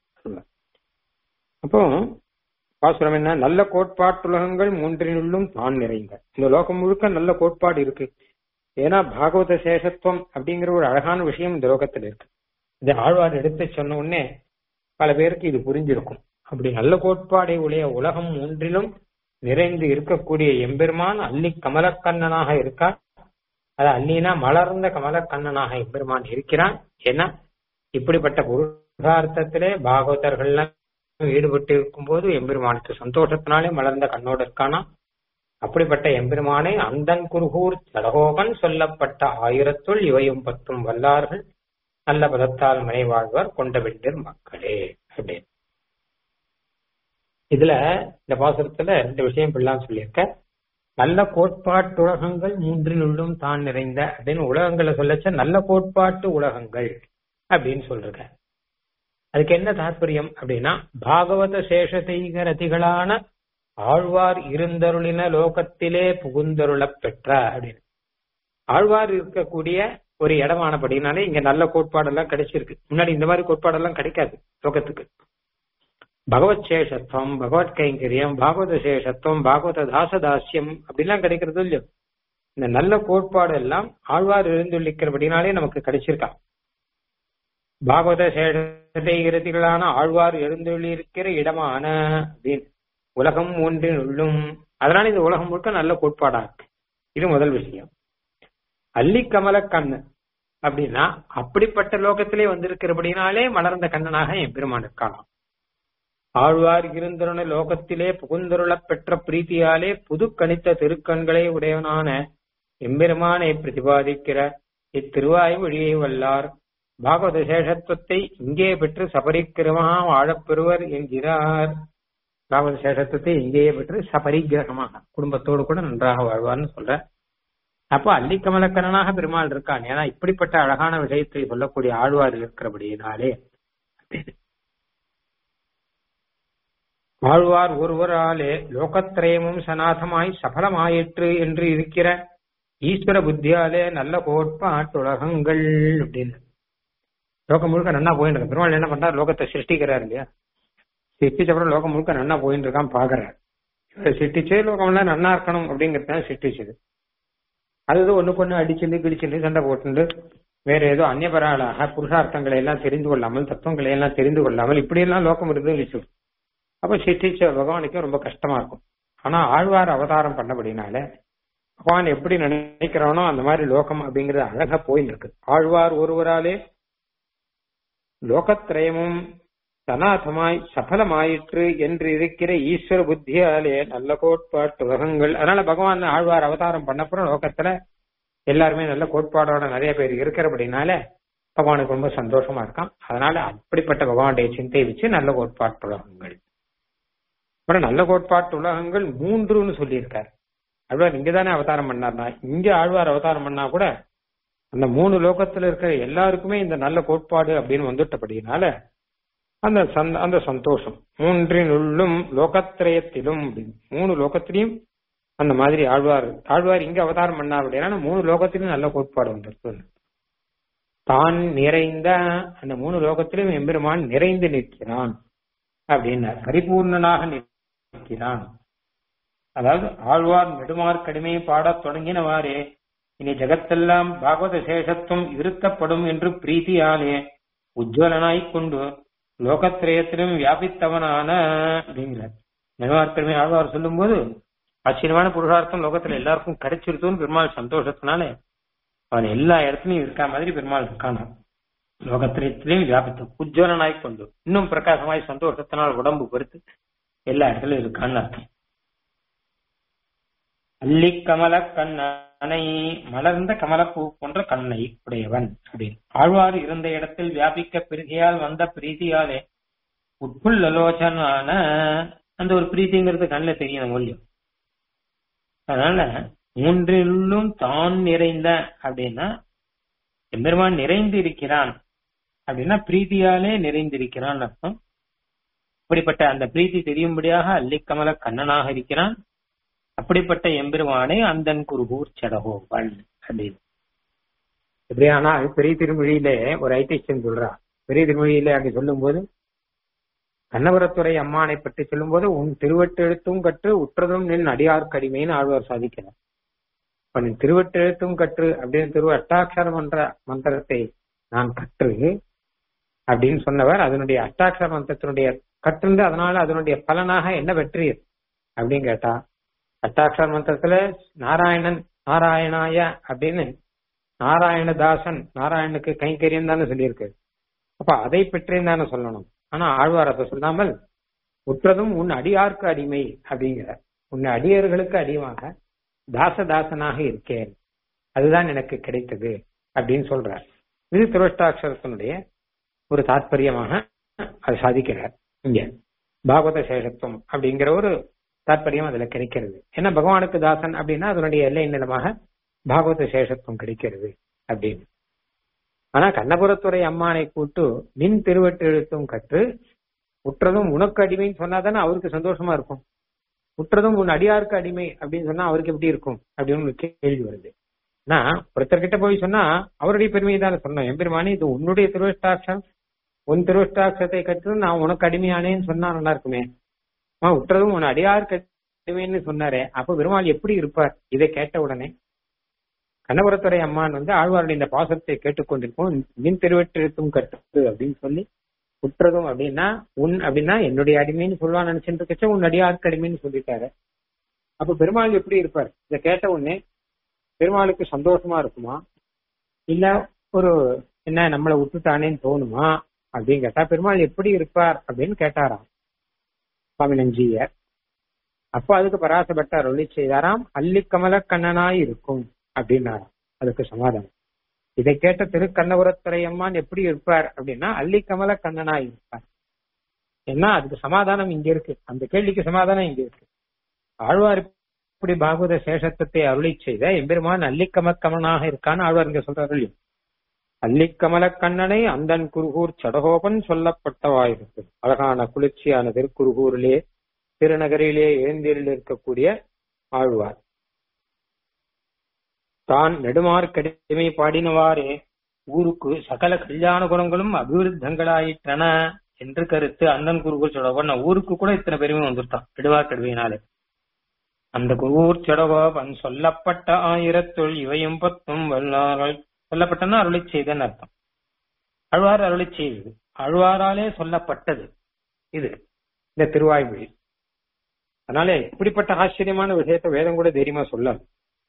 அப்போ பாசுரம் என்ன நல்ல கோட்பாட்டுலகங்கள் மூன்றினுள்ளும் தான் நிறைந்த இந்த லோகம் முழுக்க நல்ல கோட்பாடு இருக்கு ஏன்னா பாகவத சேஷத்துவம் அப்படிங்கிற ஒரு அழகான விஷயம் இந்த லோகத்துல இருக்கு இது ஆழ்வார் எடுத்து சொன்ன உடனே பல பேருக்கு இது புரிஞ்சிருக்கும் அப்படி நல்ல கோட்பாடை உடைய உலகம் ஒன்றிலும் நிறைந்து இருக்கக்கூடிய எம்பெருமான் அள்ளி கமலக்கண்ணனாக இருக்கார் அது அல்லினா மலர்ந்த கமலக்கண்ணனாக எம்பெருமான் இருக்கிறான் ஏன்னா இப்படிப்பட்ட புருஷார்த்தத்திலே பாகவதர்கள்லாம் ஈடுபட்டு இருக்கும் போது எம்பெருமானுக்கு சந்தோஷத்தினாலே மலர்ந்த கண்ணோடு இருக்கானா அப்படிப்பட்ட எம்பெருமானை அந்தன் குருகூர் சடகோகன் சொல்லப்பட்ட ஆயிரத்துள் இவையும் பத்தும் வல்லார்கள் நல்ல பதத்தால் மனை வாழ்வர் கொண்ட வெண்டர் மக்களே அப்படின்னு இதுல இந்த பாசுரத்துல ரெண்டு விஷயம் இப்படிலாம் சொல்லியிருக்க நல்ல கோட்பாட்டுலகங்கள் மூன்றினுள்ளும் தான் நிறைந்த அப்படின்னு உலகங்களை சொல்லச்ச நல்ல கோட்பாட்டு உலகங்கள் அப்படின்னு சொல்றாங்க அதுக்கு என்ன தாற்பயம் அப்படின்னா பாகவத சேஷதைக ரதிகளான ஆழ்வார் இருந்தருளின லோகத்திலே புகுந்தருள பெற்ற அப்படின்னு ஆழ்வார் இருக்கக்கூடிய ஒரு இடமானபடினாலே இங்க நல்ல கோட்பாடெல்லாம் கிடைச்சிருக்கு முன்னாடி இந்த மாதிரி கோட்பாடெல்லாம் கிடைக்காது லோகத்துக்கு பகவத் சேஷத்துவம் பகவத் கைங்கரியம் பாகவத சேஷத்துவம் பாகவத தாசதாசியம் அப்படிலாம் கிடைக்கிறது இல்லையோ இந்த நல்ல கோட்பாடு எல்லாம் ஆழ்வார் எழுந்துள்ளிக்கிறபடினாலே நமக்கு கிடைச்சிருக்கான் பாகவத சேஷத்தைகிறதிகளான ஆழ்வார் எழுந்துள்ளிருக்கிற இடமான அப்படின்னு உலகம் ஒன்றின் உள்ளும் அதனால இந்த உலகம் முழுக்க நல்ல கோட்பாடா இருக்கு இது முதல் விஷயம் அல்லி கமல கண்ணு அப்படின்னா அப்படிப்பட்ட லோகத்திலே வந்திருக்கிறபடினாலே மலர்ந்த கண்ணனாக என் பெருமான் இருக்கானாம் ஆழ்வார் இருந்தருண லோகத்திலே புகுந்தருள பெற்ற பிரீத்தியாலே புது கணித்த திருக்கண்களை உடையவனான எம்பெருமானை பிரதிபாதிக்கிற இத்திருவாய்மொழியை வல்லார் பாகவத சேஷத்துவத்தை இங்கே பெற்று சபரிக்கிரமாக வாழப்பெறுவர் என்கிறார் பாகவத சேஷத்துவத்தை இங்கேயே பெற்று சபரிகிரகமாக குடும்பத்தோடு கூட நன்றாக வாழ்வார்னு சொல்ற அப்போ அல்லிக்கமலக்கணனாக பெருமாள் இருக்கான் ஏன்னா இப்படிப்பட்ட அழகான விஷயத்தை சொல்லக்கூடிய ஆழ்வார் இருக்கிறபடியினாலே ஆழ்வார் ஒருவராலே லோகத்திரயமும் சனாதமாய் சபலமாயிற்று என்று இருக்கிற ஈஸ்வர புத்தியாலே நல்ல கோட்பாட்டுலகங்கள் அப்படின்னு லோகம் முழுக்க நன்னா போயிட்டு இருக்கு பெருமாள் என்ன பண்றாரு லோகத்தை சிருஷ்டிக்கிறார் இல்லையா சிருஷ்டிச்சப்பறம் லோகம் முழுக்க நன்னா போயிட்டு இருக்கான் பாக்குறாரு இவரை சிருஷ்டிச்சே லோகம்லாம் நன்னா இருக்கணும் அப்படிங்கறத சிருஷ்டிச்சது அது ஒண்ணுக்கு ஒண்ணு அடிச்சுட்டு கிடிச்சுட்டு சண்டை போட்டு வேற ஏதோ அந்நியபராளாக புருஷார்த்தங்களை எல்லாம் தெரிந்து கொள்ளாமல் தத்துவங்களை எல்லாம் தெரிந்து கொள்ளாமல் இப்படி எல்லாம் லோகம் இருந்து அப்ப சிருஷ்டிச்ச பகவானுக்கு ரொம்ப கஷ்டமா இருக்கும் ஆனா ஆழ்வார் அவதாரம் பண்ணபடினால பகவான் எப்படி நினைக்கிறானோ அந்த மாதிரி லோகம் அப்படிங்கறது அழகா போயின்னு இருக்கு ஆழ்வார் ஒருவராலே லோகத்திரயமும் சனாதமாய் சபலமாயிற்று என்று இருக்கிற ஈஸ்வர புத்தியாலே நல்ல கோட்பாட்டு உலகங்கள் அதனால பகவான் ஆழ்வார் அவதாரம் பண்ணப்புறம் லோகத்துல எல்லாருமே நல்ல கோட்பாடோட நிறைய பேர் இருக்கிறபடினால பகவானுக்கு ரொம்ப சந்தோஷமா இருக்கான் அதனால அப்படிப்பட்ட பகவானுடைய சிந்தை வச்சு நல்ல கோட்பாட்டு உலகங்கள் அப்புறம் நல்ல கோட்பாட்டு உலகங்கள் மூன்றுன்னு சொல்லியிருக்காரு ஆழ்வார் இங்கதானே அவதாரம் பண்ணார்னா இங்க ஆழ்வார் அவதாரம் பண்ணா கூட அந்த மூணு லோகத்துல இருக்கிற எல்லாருக்குமே இந்த நல்ல கோட்பாடு அப்படின்னு வந்துட்டபடினால அந்த அந்த சந்தோஷம் மூன்றினுள்ளும் லோகத்திரயத்திலும் மூணு லோகத்திலையும் அந்த மாதிரி ஆழ்வார் ஆழ்வார் இங்க அவதாரம் பண்ணா அப்படின்னா மூணு லோகத்திலும் நல்ல கோட்பாடு வந்திருக்கு தான் நிறைந்த அந்த மூணு லோகத்திலும் எம்பெருமான் நிறைந்து நிற்கிறான் அப்படின்னார் பரிபூர்ணனாக நிற்கிறான் அதாவது ஆழ்வார் நெடுமார் கடுமை பாடத் தொடங்கினவாறே இனி ஜகத்தெல்லாம் பாகவத சேஷத்துவம் இருத்தப்படும் என்று பிரீத்தியாலே உஜ்வலனாய்க் கொண்டு லோகத்திரயத்திலும் வியாபித்தவனான அப்படிங்கிறார் நெடுமார் கடுமை ஆழ்வார் சொல்லும்போது ஆச்சரியமான புருஷார்த்தம் லோகத்துல எல்லாருக்கும் கிடைச்சிருத்தோன்னு பெருமாள் சந்தோஷத்தினால அவன் எல்லா இடத்துலயும் இருக்கா மாதிரி பெருமாள் இருக்கானா லோகத்திரத்திலையும் வியாபித்தம் உஜ்வலனாய் கொண்டு இன்னும் பிரகாசமாய் சந்தோஷத்தினால் உடம்பு பொறுத்து எல்லா இடத்துலயும் இருக்கான்னு அர்த்தம் அல்லி கமல கண்ணனை மலர்ந்த கமலப்பூ போன்ற கண்ணை உடையவன் அப்படின்னு ஆழ்வார் இருந்த இடத்தில் வியாபிக்க பெருகையால் வந்த பிரீதியாலே உட்புள் அலோச்சனான அந்த ஒரு பிரீத்திங்கிறது கண்ணில் தெரியும் மூலியம் அதனால மூன்றிலும் தான் நிறைந்த அப்படின்னா எம்பெருமான் நிறைந்து இருக்கிறான் அப்படின்னா பிரீத்தியாலே நிறைந்திருக்கிறான் அர்த்தம் அப்படிப்பட்ட அந்த பிரீத்தி தெரியும்படியாக அல்லிக்கமல கண்ணனாக இருக்கிறான் அப்படிப்பட்ட எம்பெருமானே அந்தன் குருகூர் செடகோவன் அப்படின்னு எப்படியானா பெரிய திருமொழியில ஒரு ஐதிஹ்யம் சொல்றா பெரிய திருமொழியில அப்படி சொல்லும் போது கண்ணபுரத்துறை அம்மானை பற்றி சொல்லும் போது உன் திருவட்டெழுத்தும் கற்று உற்றதும் நின் அடியார் கடிமைன்னு ஆழ்வார் சாதிக்கிறார் இப்ப நீ திருவட்டெழுத்தும் கற்று அப்படின்னு திரு அஷ்டாட்சர மன்ற மந்திரத்தை நான் கற்று அப்படின்னு சொன்னவர் அதனுடைய அஷ்டாட்சர மந்திரத்தினுடைய கற்றுண்டு அதனால அதனுடைய பலனாக என்ன பெற்றீர் அப்படின்னு கேட்டா அஷ்டாட்சர மந்திரத்துல நாராயணன் நாராயணாய அப்படின்னு நாராயணதாசன் நாராயணுக்கு கைங்கரியம் தானே சொல்லியிருக்கு அப்ப அதை பெற்றேன் தானே சொல்லணும் ஆனா ஆழ்வார் அதை சொல்லாமல் உற்றதும் உன் அடியார்க்கு அடிமை அப்படிங்கிற உன் அடியர்களுக்கு அடியமாக தாசதாசனாக இருக்கேன் அதுதான் எனக்கு கிடைத்தது அப்படின்னு சொல்றார் இது திருவஷ்டாட்சரத்தினுடைய ஒரு தாற்பயமாக அது சாதிக்கிறார் இங்க பாகவத சேஷத்துவம் அப்படிங்கிற ஒரு தாற்பயம் அதுல கிடைக்கிறது ஏன்னா பகவானுக்கு தாசன் அப்படின்னா அதனுடைய எல்லை நிலமாக பாகவத சேஷத்துவம் கிடைக்கிறது அப்படின்னு ஆனா கண்ணபுரத்துறை அம்மானை கூட்டு நின் திருவெட்டெழுத்தும் கற்று உற்றதும் உனக்கு அடிமைன்னு சொன்னாதானே அவருக்கு சந்தோஷமா இருக்கும் உற்றதும் உன் அடியாருக்கு அடிமை அப்படின்னு சொன்னா அவருக்கு எப்படி இருக்கும் அப்படின்னு ஒரு கேள்வி வருது நான் ஒருத்தர்கிட்ட போய் சொன்னா அவருடைய பெருமையை தானே சொன்னோம் எம்பெருமானி இது உன்னுடைய திருவஷ்டாட்சம் உன் திருவஷ்டாட்சத்தை கற்று நான் உனக்கு அடிமையானேன்னு சொன்னா நல்லா இருக்குமே ஆ உற்றதும் உன் அடியாருக்கு அடிமைன்னு சொன்னாரே அப்ப பெருமாள் எப்படி இருப்பார் இதை கேட்ட உடனே கண்ணபுரத்துறை அம்மான் வந்து ஆழ்வாருடைய இந்த பாசத்தை கேட்டுக்கொண்டிருப்போம் மின் திருவெட்டெழுத்தும் கற்று அப்படின்னு சொல்லி உற்றதும் அப்படின்னா உன் அப்படின்னா என்னுடைய அடிமைன்னு சொல்லுவான்னு நினைச்சுட்டு இருக்கச்ச உன் அடியாருக்கு அடிமைன்னு சொல்லிட்டாரு அப்ப பெருமாள் எப்படி இருப்பார் இதை கேட்ட உடனே பெருமாளுக்கு சந்தோஷமா இருக்குமா இல்ல ஒரு என்ன நம்மளை விட்டுட்டானேன்னு தோணுமா அப்படின்னு கேட்டா பெருமாள் எப்படி இருப்பார் அப்படின்னு கேட்டாராம் சுவாமி நஞ்சியர் அப்போ அதுக்கு பராசப்பட்டார் ஒளி செய்தாராம் அல்லிக்கமல கண்ணனாய் இருக்கும் அப்படின்னாராம் அதுக்கு சமாதானம் இதை கேட்ட திருக்கண்ணபுரத்துறை அம்மான் எப்படி இருப்பார் அப்படின்னா அல்லிக்கமல கண்ணனாய் இருப்பார் ஏன்னா அதுக்கு சமாதானம் இங்க இருக்கு அந்த கேள்விக்கு சமாதானம் இங்க இருக்கு ஆழ்வார் இப்படி பாகவத சேஷத்துவத்தை அருளி செய்த எம்பெருமான் அல்லிக்கம கமனாக இருக்கான்னு ஆழ்வார் இங்க சொல்றாரு இல்லையோ அல்லிக்கமல கண்ணனை அந்தன் குருகூர் சடகோபன் சொல்லப்பட்டவாயிருக்கு அழகான குளிர்ச்சியான திருக்குருகூரிலே திருநகரிலே எழுந்திரில் இருக்கக்கூடிய ஆழ்வார் தான் நெடுமார்க்கடிமை பாடினவாறே ஊருக்கு சகல கல்யாண குணங்களும் அபிவிருத்தங்களாயிற்றன என்று கருத்து அந்தன் குருகூர் சடகோபன் ஊருக்கு கூட இத்தனை பெருமை வந்துட்டான் நெடுமார்க்கடிமையினாலே அந்த குருகூர் சடகோபன் சொல்லப்பட்ட ஆயிரத்துள் இவையும் பத்தும் வல்லார்கள் சொல்லப்பட்டனா அருளி செய்தன்னு அர்த்தம் அழ்வார் அருளி செய்தது அழ்வாராலே சொல்லப்பட்டது இது இந்த திருவாய்மொழி அதனால இப்படிப்பட்ட ஆச்சரியமான விஷயத்த வேதம் கூட தைரியமா சொல்லலாம்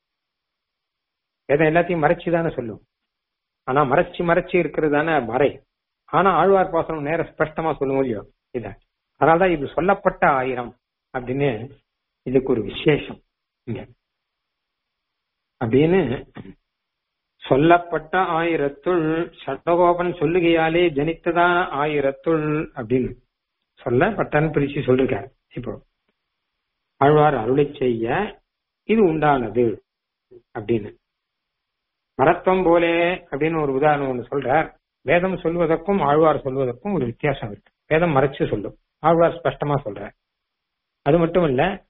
வேதம் எல்லாத்தையும் மறைச்சு தானே சொல்லும் ஆனா மறைச்சு மறைச்சு இருக்கிறது தானே மறை ஆனா ஆழ்வார் பாசனம் நேர ஸ்பஷ்டமா சொல்ல முடியும் இத அதனாலதான் இது சொல்லப்பட்ட ஆயிரம் அப்படின்னு இதுக்கு ஒரு விசேஷம் இங்க அப்படின்னு சொல்லப்பட்ட ஆயிரத்துள் சட்டகோபன் சொல்லுகையாலே ஜனித்ததான ஆயிரத்துள் அப்படின்னு சொல்லப்பட்டன்னு பிரிச்சு சொல்லிருக்காரு இப்போ ஆழ்வார் அருளை செய்ய இது உண்டானது அப்படின்னு மரத்தம் போலே அப்படின்னு ஒரு உதாரணம் ஒண்ணு சொல்றார் வேதம் சொல்வதற்கும் ஆழ்வார் சொல்வதற்கும் ஒரு வித்தியாசம் இருக்கு வேதம் மறைச்சு சொல்லும் ஆழ்வார் ஸ்பஷ்டமா சொல்றார் அது மட்டும் இல்ல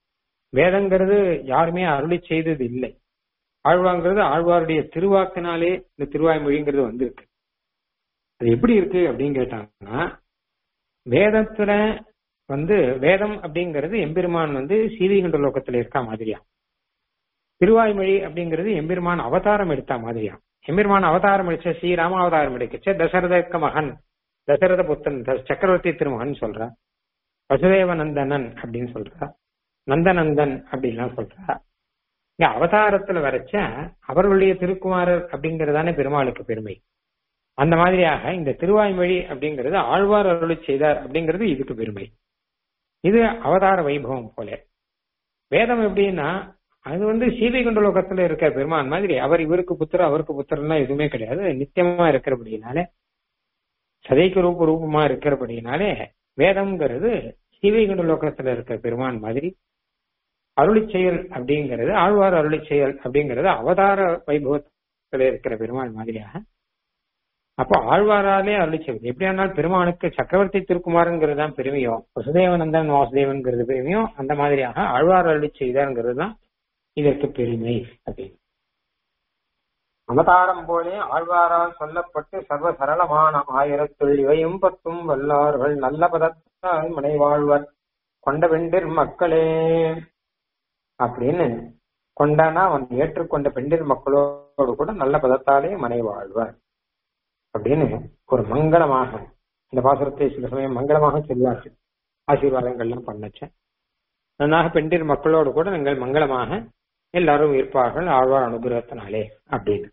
வேதங்கிறது யாருமே அருளி செய்தது இல்லை ஆழ்வாங்கிறது ஆழ்வாருடைய திருவாக்கினாலே இந்த திருவாய்மொழிங்கிறது வந்திருக்கு அது எப்படி இருக்கு அப்படின்னு கேட்டாங்கன்னா வேதத்துல வந்து வேதம் அப்படிங்கிறது எம்பெருமான் வந்து சீவிகண்ட லோகத்துல இருக்கா மாதிரியா திருவாய்மொழி அப்படிங்கிறது எம்பெருமான் அவதாரம் எடுத்தா மாதிரியா எம்பெருமான் அவதாரம் எடுத்த ஸ்ரீராம அவதாரம் எடுக்கச்ச தசரதக்க மகன் தசரத புத்தன் சக்கரவர்த்தி திருமகன் சொல்றா வசுதேவ நந்தனன் அப்படின்னு சொல்றா நந்தநந்தன் அப்படின்லாம் சொல்றா இங்க அவதாரத்துல வரைச்ச அவர்களுடைய திருக்குமாரர் அப்படிங்கறதானே பெருமாளுக்கு பெருமை அந்த மாதிரியாக இந்த திருவாய்மொழி அப்படிங்கிறது ஆழ்வார் அருளி செய்தார் அப்படிங்கிறது இதுக்கு பெருமை இது அவதார வைபவம் போல வேதம் எப்படின்னா அது வந்து சீதைகுண்ட லோகத்துல இருக்க பெருமான் மாதிரி அவர் இவருக்கு புத்திரம் அவருக்கு புத்திரம்லாம் எதுவுமே கிடையாது நித்தியமா இருக்கிறபடினாலே சதைக்கு ரூப ரூபமா இருக்கிறபடினாலே வேதம்ங்கிறது சீவைகுண்ட லோகத்துல இருக்க பெருமான் மாதிரி அருளி செயல் அப்படிங்கிறது ஆழ்வார் அருளி செயல் அப்படிங்கிறது அவதார வைபவத்துல இருக்கிற பெருமாள் மாதிரியாக அப்போ ஆழ்வாராலே அருளி செய்வது எப்படியானால் பெருமானுக்கு சக்கரவர்த்தி திருக்குமாரங்கிறது தான் பெருமையோ வசுதேவனந்தன் வாசுதேவன்கிறது பெருமையோ அந்த மாதிரியாக ஆழ்வார் அருளி செய்தார்ங்கிறது தான் இதற்கு பெருமை அப்படின்னு அவதாரம் போலே ஆழ்வாரால் சொல்லப்பட்டு சர்வ சரளமான ஆயிரத்துள் இவையும் பத்தும் வல்லார்கள் நல்ல பதத்தால் மனை வாழ்வர் கொண்ட வெண்டிர் மக்களே அப்படின்னு கொண்டானா அவன் ஏற்றுக்கொண்ட பெண்டிர் மக்களோடு கூட நல்ல பதத்தாலே மனை வாழ்வர் அப்படின்னு ஒரு மங்களமாக இந்த பாசுரத்தை சில சமயம் மங்களமாக சொல்வார்கள் ஆசீர்வாதங்கள்லாம் பண்ணச்சேன் நன்னாக பெண்டிர் மக்களோடு கூட நீங்கள் மங்களமாக எல்லாரும் இருப்பார்கள் ஆழ்வார் அனுகிரகத்தினாலே அப்படின்னு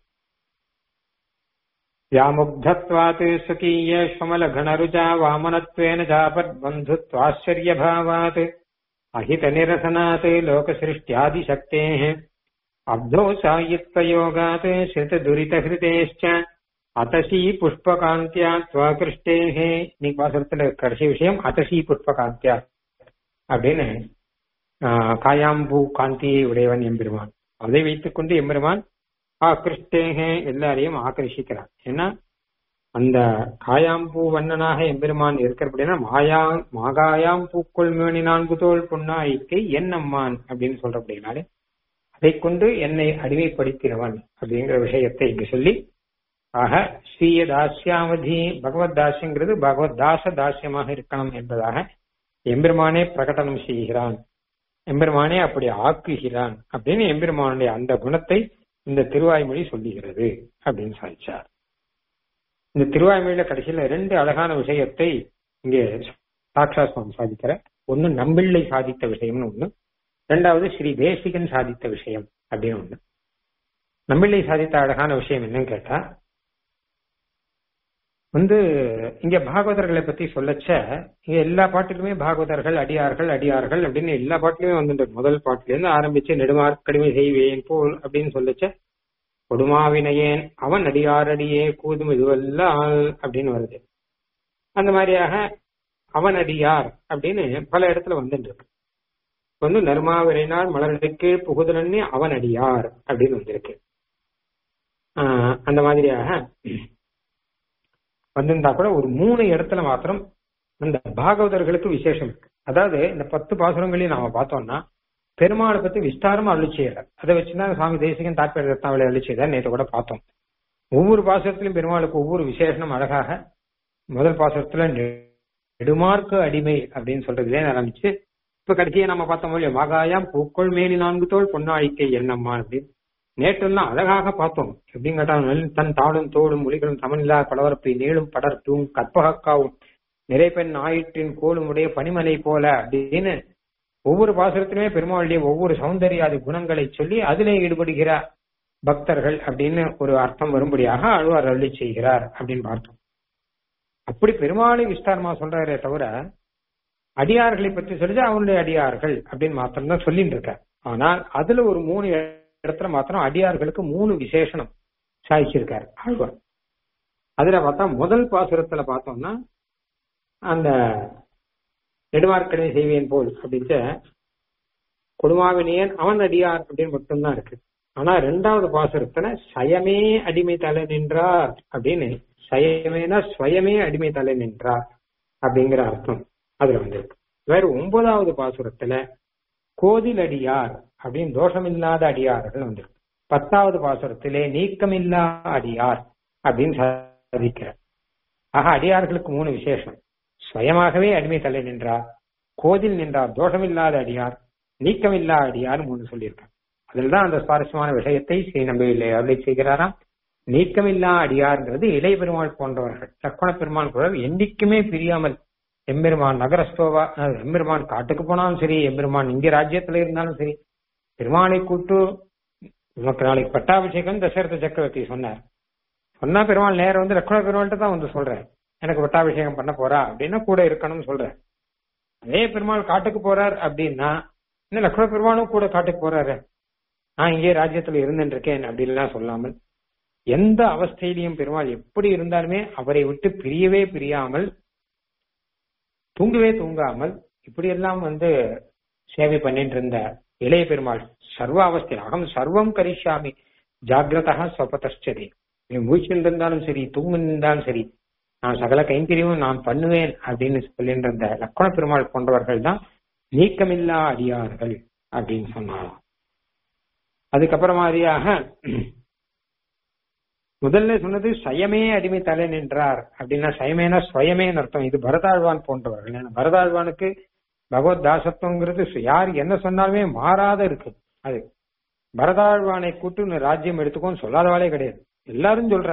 யாமுக்தத்வாத் சுகீய ஸ்வமலகணருஜா வாமனத்வேன ஜாபத்பந்துத்வாश्चर्यभावात् அஹித நிரசனாத் லோகசிருஷ்டியாதிசக்தேः அப்தோ சாயித்வயோகாத் ஸ்ருததுரிதஹிருதேश्च அத்தசி புஷ்பகாந்தியா துவகிருஷ்டேஹே நீ பாசுரத்துல கடைசி விஷயம் அத்தசி புஷ்பகாந்தியா அப்படின்னு காயாம்பூ காந்தியை உடையவன் எம்பெருமான் அதை வைத்துக்கொண்டு எம்பெருமான் ஆகிருஷ்டேக எல்லாரையும் ஆக்கர்ஷிக்கிறான் ஏன்னா அந்த காயாம்பூ வண்ணனாக எம்பெருமான் இருக்கிறபடினா மாயா மாகாயாம் பூக்குள் மேனி நான்கு தோல் பொன்னாய்க்கை என் அம்மான் அப்படின்னு சொல்றபடினாலே அதை கொண்டு என்னை அடிமைப்படுத்தினவன் அப்படிங்கிற விஷயத்தை இங்கு சொல்லி ஆக ஸ்ரீய தாசியாவதி பகவத் தாசியங்கிறது பகவத் தாச தாசியமாக இருக்கணும் என்பதாக எம்பெருமானே பிரகடனம் செய்கிறான் எம்பெருமானே அப்படி ஆக்குகிறான் அப்படின்னு எம்பெருமானுடைய அந்த குணத்தை இந்த திருவாய்மொழி சொல்லுகிறது அப்படின்னு சாதிச்சார் இந்த திருவாய்மொழியில கடைசியில ரெண்டு அழகான விஷயத்தை இங்கே சாட்சா சுவாமி சாதிக்கிற ஒன்னு நம்பிள்ளை சாதித்த விஷயம்னு ஒண்ணு ரெண்டாவது ஸ்ரீ தேசிகன் சாதித்த விஷயம் அப்படின்னு ஒண்ணு நம்பிள்ளை சாதித்த அழகான விஷயம் என்னன்னு கேட்டா வந்து இங்க பாகவதர்களை பத்தி சொல்லச்ச இங்க எல்லா பாட்டுக்குமே பாகவதர்கள் அடியார்கள் அடியார்கள் அப்படின்னு எல்லா பாட்டுலயுமே வந்து முதல் பாட்டுல இருந்து ஆரம்பிச்சு நெடுமார்க்கடிமை செய்வேன் போல் அப்படின்னு சொல்லச்ச கொடுமாவினையேன் அவன் அடியாரடியே கூதும் இதுவெல்லாம் அப்படின்னு வருது அந்த மாதிரியாக அவன் அடியார் அப்படின்னு பல இடத்துல வந்துட்டு இருக்கு வந்து நர்மாவிரைனால் மலரடிக்கு புகுதலன்னு அவன் அடியார் அப்படின்னு வந்திருக்கு ஆஹ் அந்த மாதிரியாக வந்திருந்தா கூட ஒரு மூணு இடத்துல மாத்திரம் அந்த பாகவதர்களுக்கு விசேஷம் இருக்கு அதாவது இந்த பத்து பாசுரங்களையும் நாம பார்த்தோம்னா பெருமாளை பத்தி விஸ்தாரமா அருளி செய்யறார் அதை வச்சுதான் சுவாமி தேசிகன் தாற்பய ரத்னாவளி அருளி செய்தார் நேற்று கூட பார்த்தோம் ஒவ்வொரு பாசுரத்திலும் பெருமாளுக்கு ஒவ்வொரு விசேஷனம் அழகாக முதல் பாசுரத்துல நெடுமார்க்கு அடிமை அப்படின்னு சொல்றதுலே ஆரம்பிச்சு இப்ப கடைசியா நம்ம பார்த்தோம் இல்லையா மகாயாம் பூக்கோள் மேலி நான்கு தோல் பொன்னாழிக்கை என்னம்மா அப்படின்னு நேற்றெல்லாம் அழகாக பார்த்தோம் எப்படின்னு கேட்டால் தன் தாடும் தோடும் மொழிகளும் சமனில்லா படவரப்பை நீளும் படர்த்தும் கற்பகக்காவும் நிறைப்பெண் ஆயிற்றின் கோலும் உடைய பனிமலை போல அப்படின்னு ஒவ்வொரு பாசுரத்திலுமே பெருமாளுடைய ஒவ்வொரு சௌந்தர்யாதி குணங்களை சொல்லி அதிலே ஈடுபடுகிற பக்தர்கள் அப்படின்னு ஒரு அர்த்தம் வரும்படியாக அழுவார் அருளி செய்கிறார் அப்படின்னு பார்த்தோம் அப்படி பெருமாளை விஸ்தாரமா சொல்றாரே தவிர அடியார்களை பற்றி சொல்லி அவனுடைய அடியார்கள் அப்படின்னு மாத்திரம்தான் சொல்லிட்டு இருக்கார் ஆனால் அதுல ஒரு மூணு இடத்துல மாத்திரம் அடியார்களுக்கு மூணு விசேஷனம் சாதிச்சிருக்காரு ஆழ்வார் அதுல பார்த்தா முதல் பாசுரத்துல பார்த்தோம்னா அந்த நெடுமார்க்கடை செய்வேன் போல் அப்படின்ட்டு கொடுமாவினியன் அவன் அடியார் அப்படின்னு மட்டும்தான் இருக்கு ஆனா ரெண்டாவது பாசுரத்துல சயமே அடிமை தலை நின்றார் அப்படின்னு சயமேனா ஸ்வயமே அடிமை தலை நின்றார் அப்படிங்கிற அர்த்தம் அதுல வந்திருக்கு வேற ஒன்பதாவது பாசுரத்துல கோதில் அடியார் அப்படின்னு தோஷமில்லாத அடியார்கள் வந்திருக்கு பத்தாவது பாசுரத்திலே நீக்கமில்லா அடியார் அப்படின்னு சாதிக்கிறார் ஆக அடியார்களுக்கு மூணு விசேஷம் சுயமாகவே அடிமை தலை நின்றார் கோதில் நின்றார் தோஷமில்லாத அடியார் நீக்கமில்லா அடியார் மூணு சொல்லியிருக்கார் அதில்தான் அந்த சுவாரஸ்யமான விஷயத்தை ஸ்ரீ நம்பிவில்லை அருளை செய்கிறாராம் நீக்கமில்லா அடியார்ங்கிறது இளைய பெருமாள் போன்றவர்கள் லக்ஷ்மண பெருமாள் கூட என்னைக்குமே பிரியாமல் எம்பெருமான் நகரஸ்தோவா எம்பெருமான் காட்டுக்கு போனாலும் சரி எம்பெருமான் இங்க ராஜ்யத்துல இருந்தாலும் சரி பெருமாளை கூட்டு உனக்கு நாளைக்கு பட்டாபிஷேகம் தசரத சக்கரவர்த்தி சொன்னார் சொன்னா பெருமாள் நேரம் வந்து லக்ஷ்மண பெருமாள்கிட்ட தான் வந்து சொல்றேன் எனக்கு பட்டாபிஷேகம் பண்ண போறா அப்படின்னா கூட இருக்கணும்னு சொல்றேன் அதே பெருமாள் காட்டுக்கு போறார் அப்படின்னா இன்னும் லக்ஷ்மண பெருமாளும் கூட காட்டுக்கு போறாரு நான் இங்கே ராஜ்யத்துல இருந்துட்டு இருக்கேன் அப்படின்லாம் சொல்லாமல் எந்த அவஸ்தையிலையும் பெருமாள் எப்படி இருந்தாலுமே அவரை விட்டு பிரியவே பிரியாமல் தூங்கவே தூங்காமல் இப்படி எல்லாம் வந்து சேவை பண்ணிட்டு இருந்த இளைய பெருமாள் சர்வ அவஸ்தையில் அகம் சர்வம் கரிஷாமி ஜாகிரதா சொபதச்சதி நீ மூச்சில் இருந்தாலும் சரி தூங்கு இருந்தாலும் சரி நான் சகல கைங்கரியமும் நான் பண்ணுவேன் அப்படின்னு சொல்லிட்டு இருந்த லக்ஷ்மண பெருமாள் போன்றவர்கள் தான் நீக்கமில்லா அடியார்கள் அப்படின்னு சொன்னாராம் அதுக்கப்புறம் மாதிரியாக முதல்ல சொன்னது சயமே அடிமை தலை நின்றார் அப்படின்னா சயமேனா ஸ்வயமேன்னு அர்த்தம் இது பரதாழ்வான் போன்றவர்கள் ஏன்னா பரதாழ்வானுக்கு பகவத் தாசத்துவங்கிறது யார் என்ன சொன்னாலுமே மாறாத இருக்கு அது பரதாழ்வானை கூட்டு ராஜ்யம் எடுத்துக்கோன்னு சொல்லாதவாளே கிடையாது எல்லாரும் சொல்ற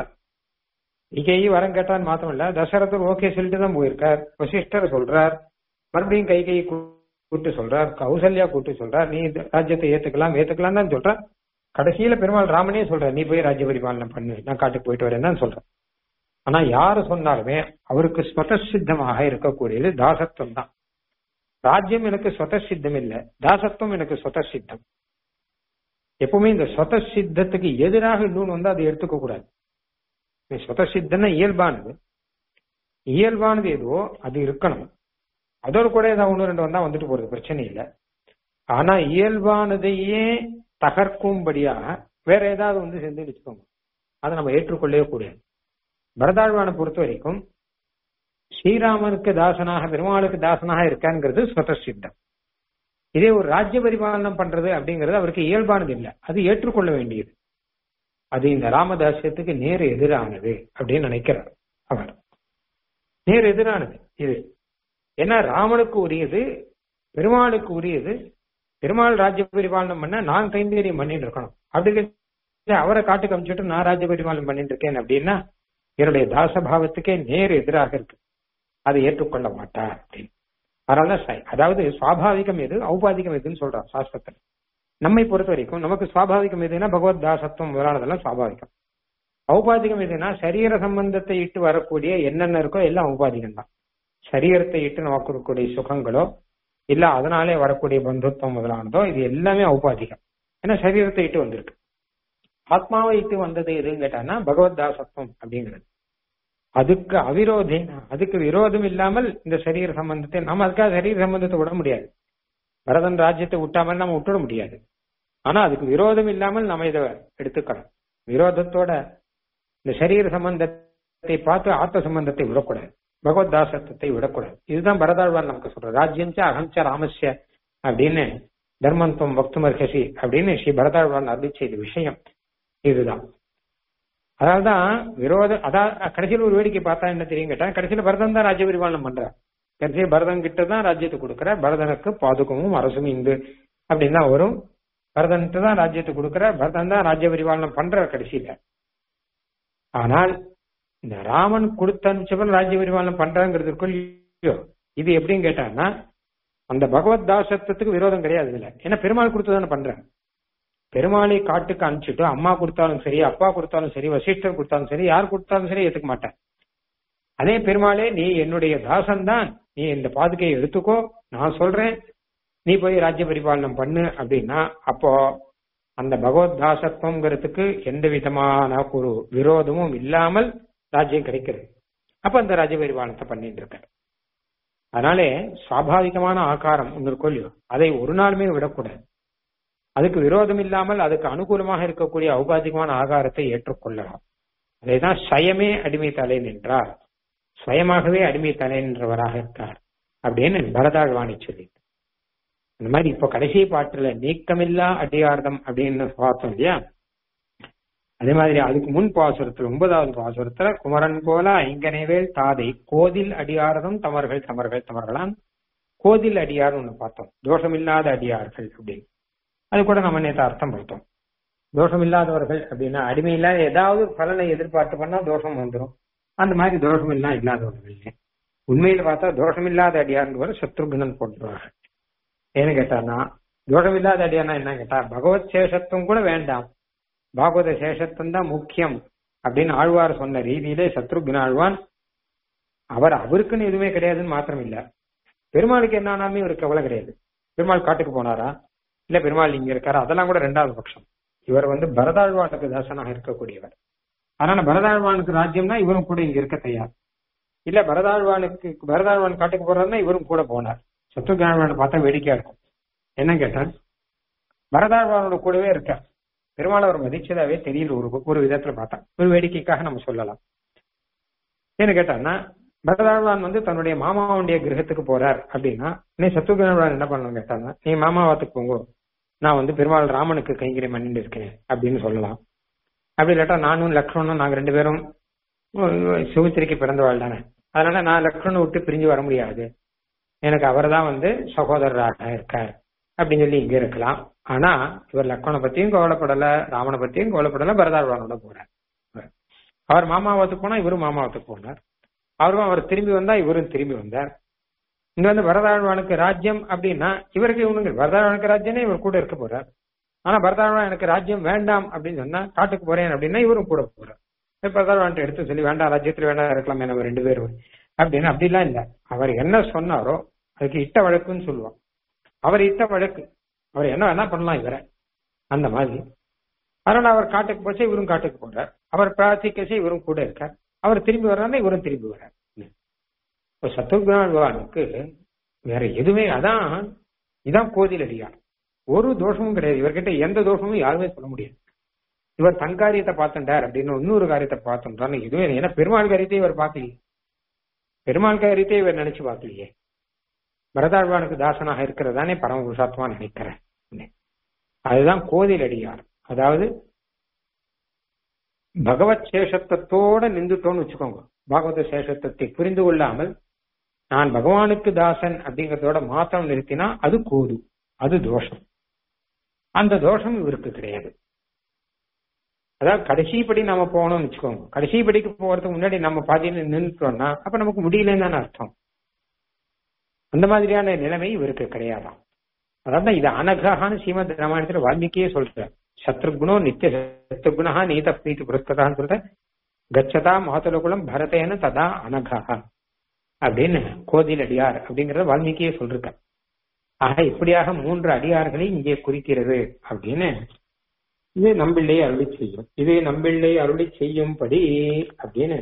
இகையை வரம் கேட்டான்னு மாத்தம் இல்ல தசரதர் ஓகே சொல்லிட்டு தான் போயிருக்கார் வசிஷ்டர் சொல்றார் மறுபடியும் கை கை கூட்டு சொல்றார் கௌசல்யா கூட்டு சொல்றார் நீ ராஜ்யத்தை ஏத்துக்கலாம் ஏத்துக்கலாம் தான் சொல்ற கடைசியில பெருமாள் ராமனே சொல்ற நீ போய் ராஜ்ய பரிபாலனை பண்ணு நான் காட்டுக்கு போயிட்டு வரேன் தான் சொல்றேன் ஆனா யாரு சொன்னாலுமே அவருக்கு ஸ்வதசித்தமாக இருக்கக்கூடியது தாசத்துவம் தான் ராஜ்யம் எனக்கு ஸ்வதசித்தம் இல்ல தாசத்துவம் எனக்கு ஸ்வதசித்தம் எப்பவுமே இந்த ஸ்வதசித்தத்துக்கு எதிராக இன்னொன்னு வந்து அதை எடுத்துக்க கூடாது ஸ்வதசித்தம்னா இயல்பானது இயல்பானது எதுவோ அது இருக்கணும் அதோட கூட ஏதாவது ஒன்று ரெண்டு வந்தா வந்துட்டு போறது பிரச்சனை இல்லை ஆனா இயல்பானதையே தகர்க்கும்படியாக வேற ஏதாவது வந்து செஞ்சு வச்சுக்கோங்க அதை நம்ம ஏற்றுக்கொள்ளவே கூடாது பரதாழ்வானை பொறுத்த வரைக்கும் ஸ்ரீராமனுக்கு தாசனாக பெருமாளுக்கு தாசனாக இருக்காங்கிறது ஸ்வதசித்தம் இதே ஒரு ராஜ்ய பரிபாலனம் பண்றது அப்படிங்கிறது அவருக்கு இயல்பானது இல்லை அது ஏற்றுக்கொள்ள வேண்டியது அது இந்த ராமதாசியத்துக்கு நேர் எதிரானது அப்படின்னு நினைக்கிறார் அவர் நேர் எதிரானது இது ஏன்னா ராமனுக்கு உரியது பெருமாளுக்கு உரியது பெருமாள் ராஜ்ய பரிபாலனம் பண்ண நான் கைந்தேரியம் பண்ணிட்டு இருக்கணும் அப்படி அவரை காட்டுக்கு அமைச்சிட்டு நான் ராஜ்ய பரிபாலனம் பண்ணிட்டு இருக்கேன் அப்படின்னா என்னுடைய தாசபாவத்துக்கே நேர் எதிராக இருக்கு அதை ஏற்றுக்கொள்ள மாட்டார் அப்படின்னு அதனால அதாவது சுவாபாவிகம் எது ஔபாதிகம் எதுன்னு சொல்றான் சாஸ்திரத்தில் நம்மை பொறுத்த வரைக்கும் நமக்கு சுவாபாவிகம் எதுனா பகவத் தாசத்துவம் முதலானதெல்லாம் சுவாபாவிகம் ஔபாதிகம் எதுனா சரீர சம்பந்தத்தை இட்டு வரக்கூடிய என்னென்ன இருக்கோ எல்லாம் ஔபாதிகம் தான் சரீரத்தை இட்டு நமக்கு இருக்கக்கூடிய சுகங்களோ இல்ல அதனாலே வரக்கூடிய பந்துத்துவம் முதலானதோ இது எல்லாமே ஔபாதிகம் ஏன்னா சரீரத்தை இட்டு வந்திருக்கு ஆத்மாவை இட்டு வந்தது எதுன்னு கேட்டான்னா பகவத் தாசத்துவம் அப்படிங்கிறது அதுக்கு அவிரோதி அதுக்கு விரோதம் இல்லாமல் இந்த சரீர சம்பந்தத்தை நம்ம அதுக்காக சரீர சம்பந்தத்தை விட முடியாது பரதன் ராஜ்யத்தை விட்டாமல் நம்ம விட்டுட முடியாது ஆனா அதுக்கு விரோதம் இல்லாமல் நம்ம இதை எடுத்துக்கலாம் விரோதத்தோட இந்த சரீர சம்பந்தத்தை பார்த்து ஆத்ம சம்பந்தத்தை விடக்கூடாது பகவத் தாசத்துவத்தை விடக்கூடாது இதுதான் பரதாழ்வான் நமக்கு சொல்ற ராஜ்யம்ச்ச அகம்ச ராமஸ்ய அப்படின்னு தர்மந்துவம் பக்துமர்ஹசி அப்படின்னு ஸ்ரீ பரதாழ்வான் அருளி செய்த விஷயம் இதுதான் அதனால்தான் விரோத அதான் கடைசியில் ஒரு வேடிக்கை பார்த்தா என்ன தெரியும் கேட்டா கடைசியில பரதன் தான் ராஜ்ய பரிபாலனம் பண்றார் கடைசியில் பரதன் கிட்ட தான் ராஜ்யத்தை கொடுக்குற பரதனுக்கு பாதுகமும் அரசும் இந்து அப்படின்னு தான் வரும் பரதன்ட்டு தான் ராஜ்யத்தை கொடுக்குற பரதன் தான் ராஜ்ய பரிபாலனம் பண்ற கடைசியில ஆனால் இந்த ராமன் கொடுத்த அனுப்பிச்சவன் ராஜ்ய பரிபாலனம் பண்றாங்கிறதுக்குள் இது எப்படின்னு கேட்டான்னா அந்த பகவத் தாசத்துவத்துக்கு விரோதம் கிடையாது இதுல ஏன்னா பெருமாள் கொடுத்துதானே பண்றேன் பெருமாளை காட்டுக்கு அனுப்பிச்சுட்டு அம்மா கொடுத்தாலும் சரி அப்பா கொடுத்தாலும் சரி வசிஷ்டர் கொடுத்தாலும் சரி யார் கொடுத்தாலும் சரி ஏத்துக்க மாட்டேன் அதே பெருமாளே நீ என்னுடைய தாசன் தான் நீ இந்த பாதுகையை எடுத்துக்கோ நான் சொல்றேன் நீ போய் ராஜ்ய பரிபாலனம் பண்ணு அப்படின்னா அப்போ அந்த பகவத் தாசத்துவங்கிறதுக்கு எந்த விதமான ஒரு விரோதமும் இல்லாமல் ராஜ்யம் கிடைக்கிறது அப்ப அந்த ராஜ்ய பரிபாலனத்தை பண்ணிட்டு இருக்க அதனாலே சுவாபாவிகமான ஆகாரம் ஒன்று இருக்கோ இல்லையோ அதை ஒரு நாளுமே விடக்கூடாது அதுக்கு விரோதம் இல்லாமல் அதுக்கு அனுகூலமாக இருக்கக்கூடிய ஔபாதிகமான ஆகாரத்தை ஏற்றுக்கொள்ளலாம் அதைதான் சயமே அடிமை தலை நின்றார் சுயமாகவே அடிமை தலை நின்றவராக இருக்கார் அப்படின்னு பரதாழ்வாணி சொல்லி அந்த மாதிரி இப்ப கடைசி பாட்டுல நீக்கமில்லா அடியார்தம் அப்படின்னு பார்த்தோம் இல்லையா அதே மாதிரி அதுக்கு முன் பாசுரத்துல ஒன்பதாவது பாசுரத்துல குமரன் போல ஐங்கனேவேல் தாதை கோதில் அடியாரதும் தமர்கள் தமர்கள் தமர்களாம் கோதில் அடியார் ஒண்ணு பார்த்தோம் தோஷமில்லாத அடியார்கள் அப்படின்னு அது கூட நம்ம நேற்று அர்த்தம் பார்த்தோம் தோஷமில்லாதவர்கள் அப்படின்னா அடிமையில ஏதாவது பலனை எதிர்பார்த்து பண்ணா தோஷம் வந்துடும் அந்த மாதிரி தோஷம் எல்லாம் இல்லாதவர்கள் உண்மையில பார்த்தா தோஷம் இல்லாத அடியார்னு வர சத்ருகுணன் போட்டுருவாங்க ஏன்னு கேட்டான்னா தோஷம் இல்லாத அடியார்னா என்ன கேட்டா பகவத் சேஷத்துவம் கூட வேண்டாம் பாகவத சேஷத்துவம் தான் முக்கியம் அப்படின்னு ஆழ்வார் சொன்ன ரீதியிலே சத்ருகுண ஆழ்வான் அவர் அவருக்குன்னு எதுவுமே கிடையாதுன்னு மாத்திரம் இல்ல பெருமாளுக்கு என்னானாமே ஒரு கவலை கிடையாது பெருமாள் காட்டுக்கு போனாரா இல்ல பெருமாள் இங்க இருக்காரா அதெல்லாம் கூட ரெண்டாவது பட்சம் இவர் வந்து பரதாழ்வானுக்கு தாசனாக இருக்கக்கூடியவர் அதனால பரதாழ்வானுக்கு ராஜ்யம்னா இவரும் கூட இங்க இருக்க தயார் இல்ல பரதாழ்வானுக்கு பரதாழ்வான் காட்டுக்கு போறாருன்னா இவரும் கூட போனார் சத்ருகாழ்வானை பார்த்தா வேடிக்கையா இருக்கும் என்ன கேட்டால் பரதாழ்வானோட கூடவே இருக்கார் பெருமாள் அவர் மதிச்சதாவே தெரியல ஒரு ஒரு விதத்துல பார்த்தா ஒரு வேடிக்கைக்காக நம்ம சொல்லலாம் என்ன கேட்டான்னா பரதாழ்வான் வந்து தன்னுடைய மாமாவுடைய கிரகத்துக்கு போறார் அப்படின்னா நீ சத்ருகாழ்வான் என்ன பண்ணணும் கேட்டான்னா நீ மாமாவாத்துக்கு போங்க நான் வந்து பெருமாள் ராமனுக்கு கைங்கரியம் பண்ணிட்டு இருக்கேன் அப்படின்னு சொல்லலாம் அப்படி இல்லாட்டா நானும் லக்ஷ்மணும் நாங்க ரெண்டு பேரும் சுமித்திரிக்கு பிறந்தவாள் தானே அதனால நான் லக்ஷ்மணை விட்டு பிரிஞ்சு வர முடியாது எனக்கு அவர் தான் வந்து சகோதரராக இருக்கார் அப்படின்னு சொல்லி இங்க இருக்கலாம் ஆனா இவர் லக்ஷ்மணை பத்தியும் கவலைப்படல ராமனை பத்தியும் கவலைப்படல பரதாழ்வானோட போறார் அவர் மாமாவத்துக்கு போனா இவரும் மாமாவத்துக்கு போனார் அவரும் அவர் திரும்பி வந்தா இவரும் திரும்பி வந்தார் இங்க வந்து பரதாழ்வானுக்கு ராஜ்யம் அப்படின்னா இவருக்கு இவனுங்க பரதாழ்வானுக்கு ராஜ்யமே இவர் கூட இருக்க போறார் ஆனா பரதாழ்வான் எனக்கு ராஜ்யம் வேண்டாம் அப்படின்னு சொன்னா காட்டுக்கு போறேன் அப்படின்னா இவரும் கூட போறார் பரதாழ்வான் எடுத்து சொல்லி வேண்டாம் ராஜ்யத்துல வேண்டாம் இருக்கலாமே நம்ம ரெண்டு பேரும் அப்படின்னு அப்படிலாம் இல்ல அவர் என்ன சொன்னாரோ அதுக்கு இட்ட வழக்குன்னு சொல்லுவோம் அவர் இட்ட வழக்கு அவர் என்ன வேணா பண்ணலாம் இவரை அந்த மாதிரி அதனால அவர் காட்டுக்கு போச்சு இவரும் காட்டுக்கு போறார் அவர் பிரார்த்திக்கச்சு இவரும் கூட இருக்கார் அவர் திரும்பி வர்றாருன்னா இவரும் திரும்பி வர்றார் இப்போ சத்துருகுணாழ்வானுக்கு வேற எதுவுமே அதான் இதான் கோதில் அடியார் ஒரு தோஷமும் கிடையாது இவர்கிட்ட எந்த தோஷமும் யாருமே சொல்ல முடியாது இவர் தன் காரியத்தை பார்த்துட்டார் அப்படின்னு இன்னொரு காரியத்தை பார்த்துட்டான்னு எதுவுமே ஏன்னா பெருமாள் காரியத்தை இவர் பார்க்கலையே பெருமாள் காரியத்தை இவர் நினைச்சு பார்க்கலையே பரதாழ்வானுக்கு தாசனாக இருக்கிறதானே பரம புருஷாத்மா நினைக்கிறேன் அதுதான் கோதில் அடியார் அதாவது பகவத் சேஷத்துவத்தோட நின்றுட்டோன்னு வச்சுக்கோங்க பாகவத சேஷத்துவத்தை புரிந்து கொள்ளாமல் நான் பகவானுக்கு தாசன் அப்படிங்கறதோட மாத்திரம் நிறுத்தினா அது கோது அது தோஷம் அந்த தோஷம் இவருக்கு கிடையாது அதாவது கடைசி படி நம்ம போகணும்னு வச்சுக்கோங்க கடைசி படிக்கு போறதுக்கு முன்னாடி நம்ம பாதியில நின்றுட்டோம்னா அப்ப நமக்கு முடியலன்னு தானே அர்த்தம் அந்த மாதிரியான நிலைமை இவருக்கு கிடையாதாம் அதான் இது அனகான்னு ஸ்ரீமத் ராமாயணத்துல வால்மீகியே சொல்ற சத்ருகுணோ நித்திய சத்ருகுணா நீத பிரீத்தி புரஸ்கதான்னு சொல்ற கச்சதா மகத்துலகுலம் பரதேன ததா அனகா அப்படின்னு கோதில் அடியார் அப்படிங்கறத வால்மீகியே சொல்லிருக்க ஆக இப்படியாக மூன்று அடியார்களை இங்கே குறிக்கிறது அப்படின்னு இது நம்பிள்ளை அருளி செய்யும் இது நம்பிள்ளை அருளி செய்யும்படி அப்படின்னு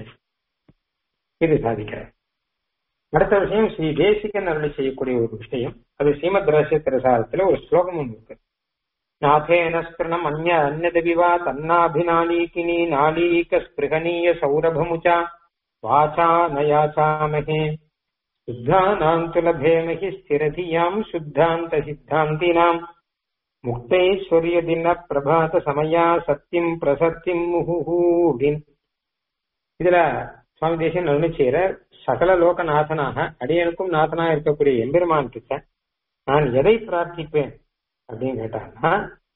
இது சாதிக்கிறார் அடுத்த விஷயம் ஸ்ரீ தேசிகன் அருளி செய்யக்கூடிய ஒரு விஷயம் அது ஸ்ரீமத் ரகசிய பிரசாரத்துல ஒரு ஸ்லோகம் ஒன்று இருக்கு நாதேன ஸ்பிரணம் அந்ய அந்நதவிவா தன்னாபிநாளீகினி நாளீக ஸ்பிருகணீய சௌரபமுச்சா வாச்சா நயாச்சாமகே சுத்தானாம் துலபேமகி ஸ்திரதியாம் சுத்தாந்த சித்தாந்தினாம் முக்தைஸ்வரிய தின பிரபாத சமயா சத்தியம் பிரசத்தியம் முகுஹூ அப்படின்னு இதுல சுவாமி தேசியன் அருணி செய்யற சகல லோகநாதனாக அடியனுக்கும் நாதனாக இருக்கக்கூடிய எம்பெருமான் கிட்ட நான் எதை பிரார்த்திப்பேன் அப்படின்னு கேட்டாங்கன்னா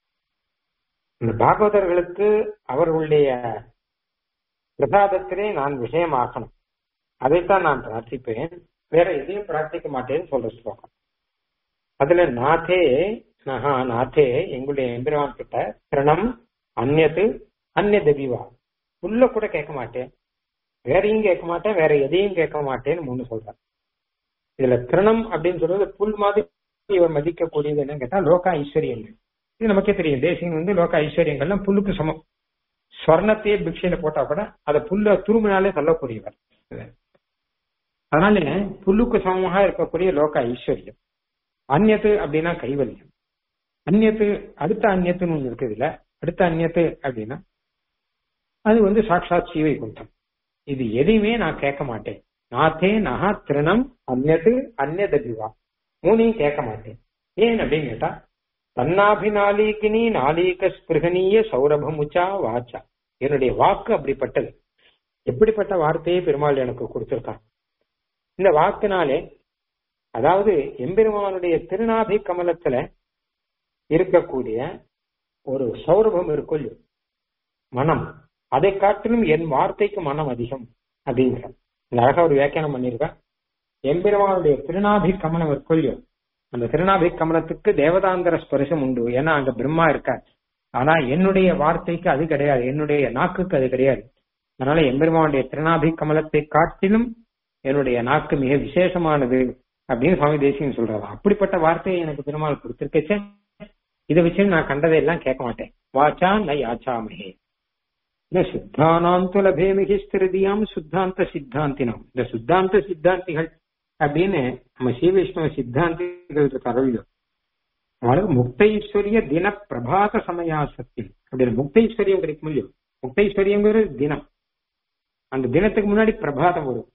இந்த பாகவதர்களுக்கு அவர்களுடைய பிரசாதத்திலே நான் விஷயமாக்கணும் அதைத்தான் நான் பிரார்த்திப்பேன் வேற எதையும் பிரார்த்திக்க மாட்டேன்னு சொல்ற ஸ்லோகம் அதுல நாதே நகா நாதே எங்களுடைய எம்பெருமான் கிட்ட பிரணம் அந்நது அந்நிய தபிவா உள்ள கூட கேட்க மாட்டேன் வேறையும் கேட்க மாட்டேன் வேற எதையும் கேட்க மாட்டேன்னு மூணு சொல்றேன் இதுல திரணம் அப்படின்னு சொல்றது புல் மாதிரி இவர் மதிக்கக்கூடியது என்னன்னு கேட்டா லோக ஐஸ்வர்யங்கள் இது நமக்கே தெரியும் தேசியம் வந்து லோக ஐஸ்வர்யங்கள்லாம் புல்லுக்கு சமம் ஸ்வர்ணத்தையே பிக்ஷையில போட்டா கூட அதை புல்ல துருமினாலே தள்ளக்கூடியவர் அதனால புல்லுக்கு சமமாக இருக்கக்கூடிய லோக ஐஸ்வர்யம் அந்நத்து அப்படின்னா கைவல்யம் அந்நத்து அடுத்த அந்நத்துன்னு ஒண்ணு இருக்குது இல்ல அடுத்த அந்நத்து அப்படின்னா அது வந்து சாட்சாத் சீவை குண்டம் இது எதையுமே நான் கேட்க மாட்டேன் நாத்தே நகா திருணம் அந்நது அந்நதபிவா மூணையும் கேட்க மாட்டேன் ஏன் அப்படின்னு கேட்டா தன்னாபிநாளிகினி நாளீக ஸ்பிருகனீய சௌரபமுச்சா வாச்சா என்னுடைய வாக்கு அப்படிப்பட்டது எப்படிப்பட்ட வார்த்தையை பெருமாள் எனக்கு கொடுத்திருக்கான் இந்த வாக்குனாலே அதாவது எம்பெருமானுடைய திருநாபி கமலத்துல இருக்கக்கூடிய ஒரு சௌரபம் இருக்கும் மனம் அதை காட்டிலும் என் வார்த்தைக்கு மனம் அதிகம் அப்படிங்கிற இந்த அழகா ஒரு வியாக்கியானம் பண்ணியிருக்கேன் எம்பெருமானுடைய திருநாபி கமலம் இருக்கொல்லியோ அந்த திருநாபி கமலத்துக்கு தேவதாந்தர ஸ்பரிசம் உண்டு ஏன்னா அங்க பிரம்மா இருக்கார் ஆனா என்னுடைய வார்த்தைக்கு அது கிடையாது என்னுடைய நாக்குக்கு அது கிடையாது அதனால எம்பெருமானுடைய திருநாபி கமலத்தை காட்டிலும் என்னுடைய நாக்கு மிக விசேஷமானது அப்படின்னு சுவாமி தேசியம் சொல்றாரு அப்படிப்பட்ட வார்த்தையை எனக்கு பெருமாள் கொடுத்திருக்கச்சே இதை வச்சு நான் கண்டதையெல்லாம் கேட்க மாட்டேன் வாச்சா ந யாச்சாமகே இந்த சுத்தானாந்து லபேமிகி ஸ்திருதியாம் சுத்தாந்த சித்தாந்தினம் இந்த சுத்தாந்த சித்தாந்திகள் அப்படின்னு நம்ம ஸ்ரீவைஷ்ணவ சித்தாந்திகள் இருக்காரோ அவளுக்கு முக்தைஸ்வரிய தின பிரபாத சமயாசக்தி அப்படின்னு முக்தைஸ்வரியம் கிடைக்கும் இல்லையோ முக்தைஸ்வரியங்கிறது தினம் அந்த தினத்துக்கு முன்னாடி பிரபாதம் வரும்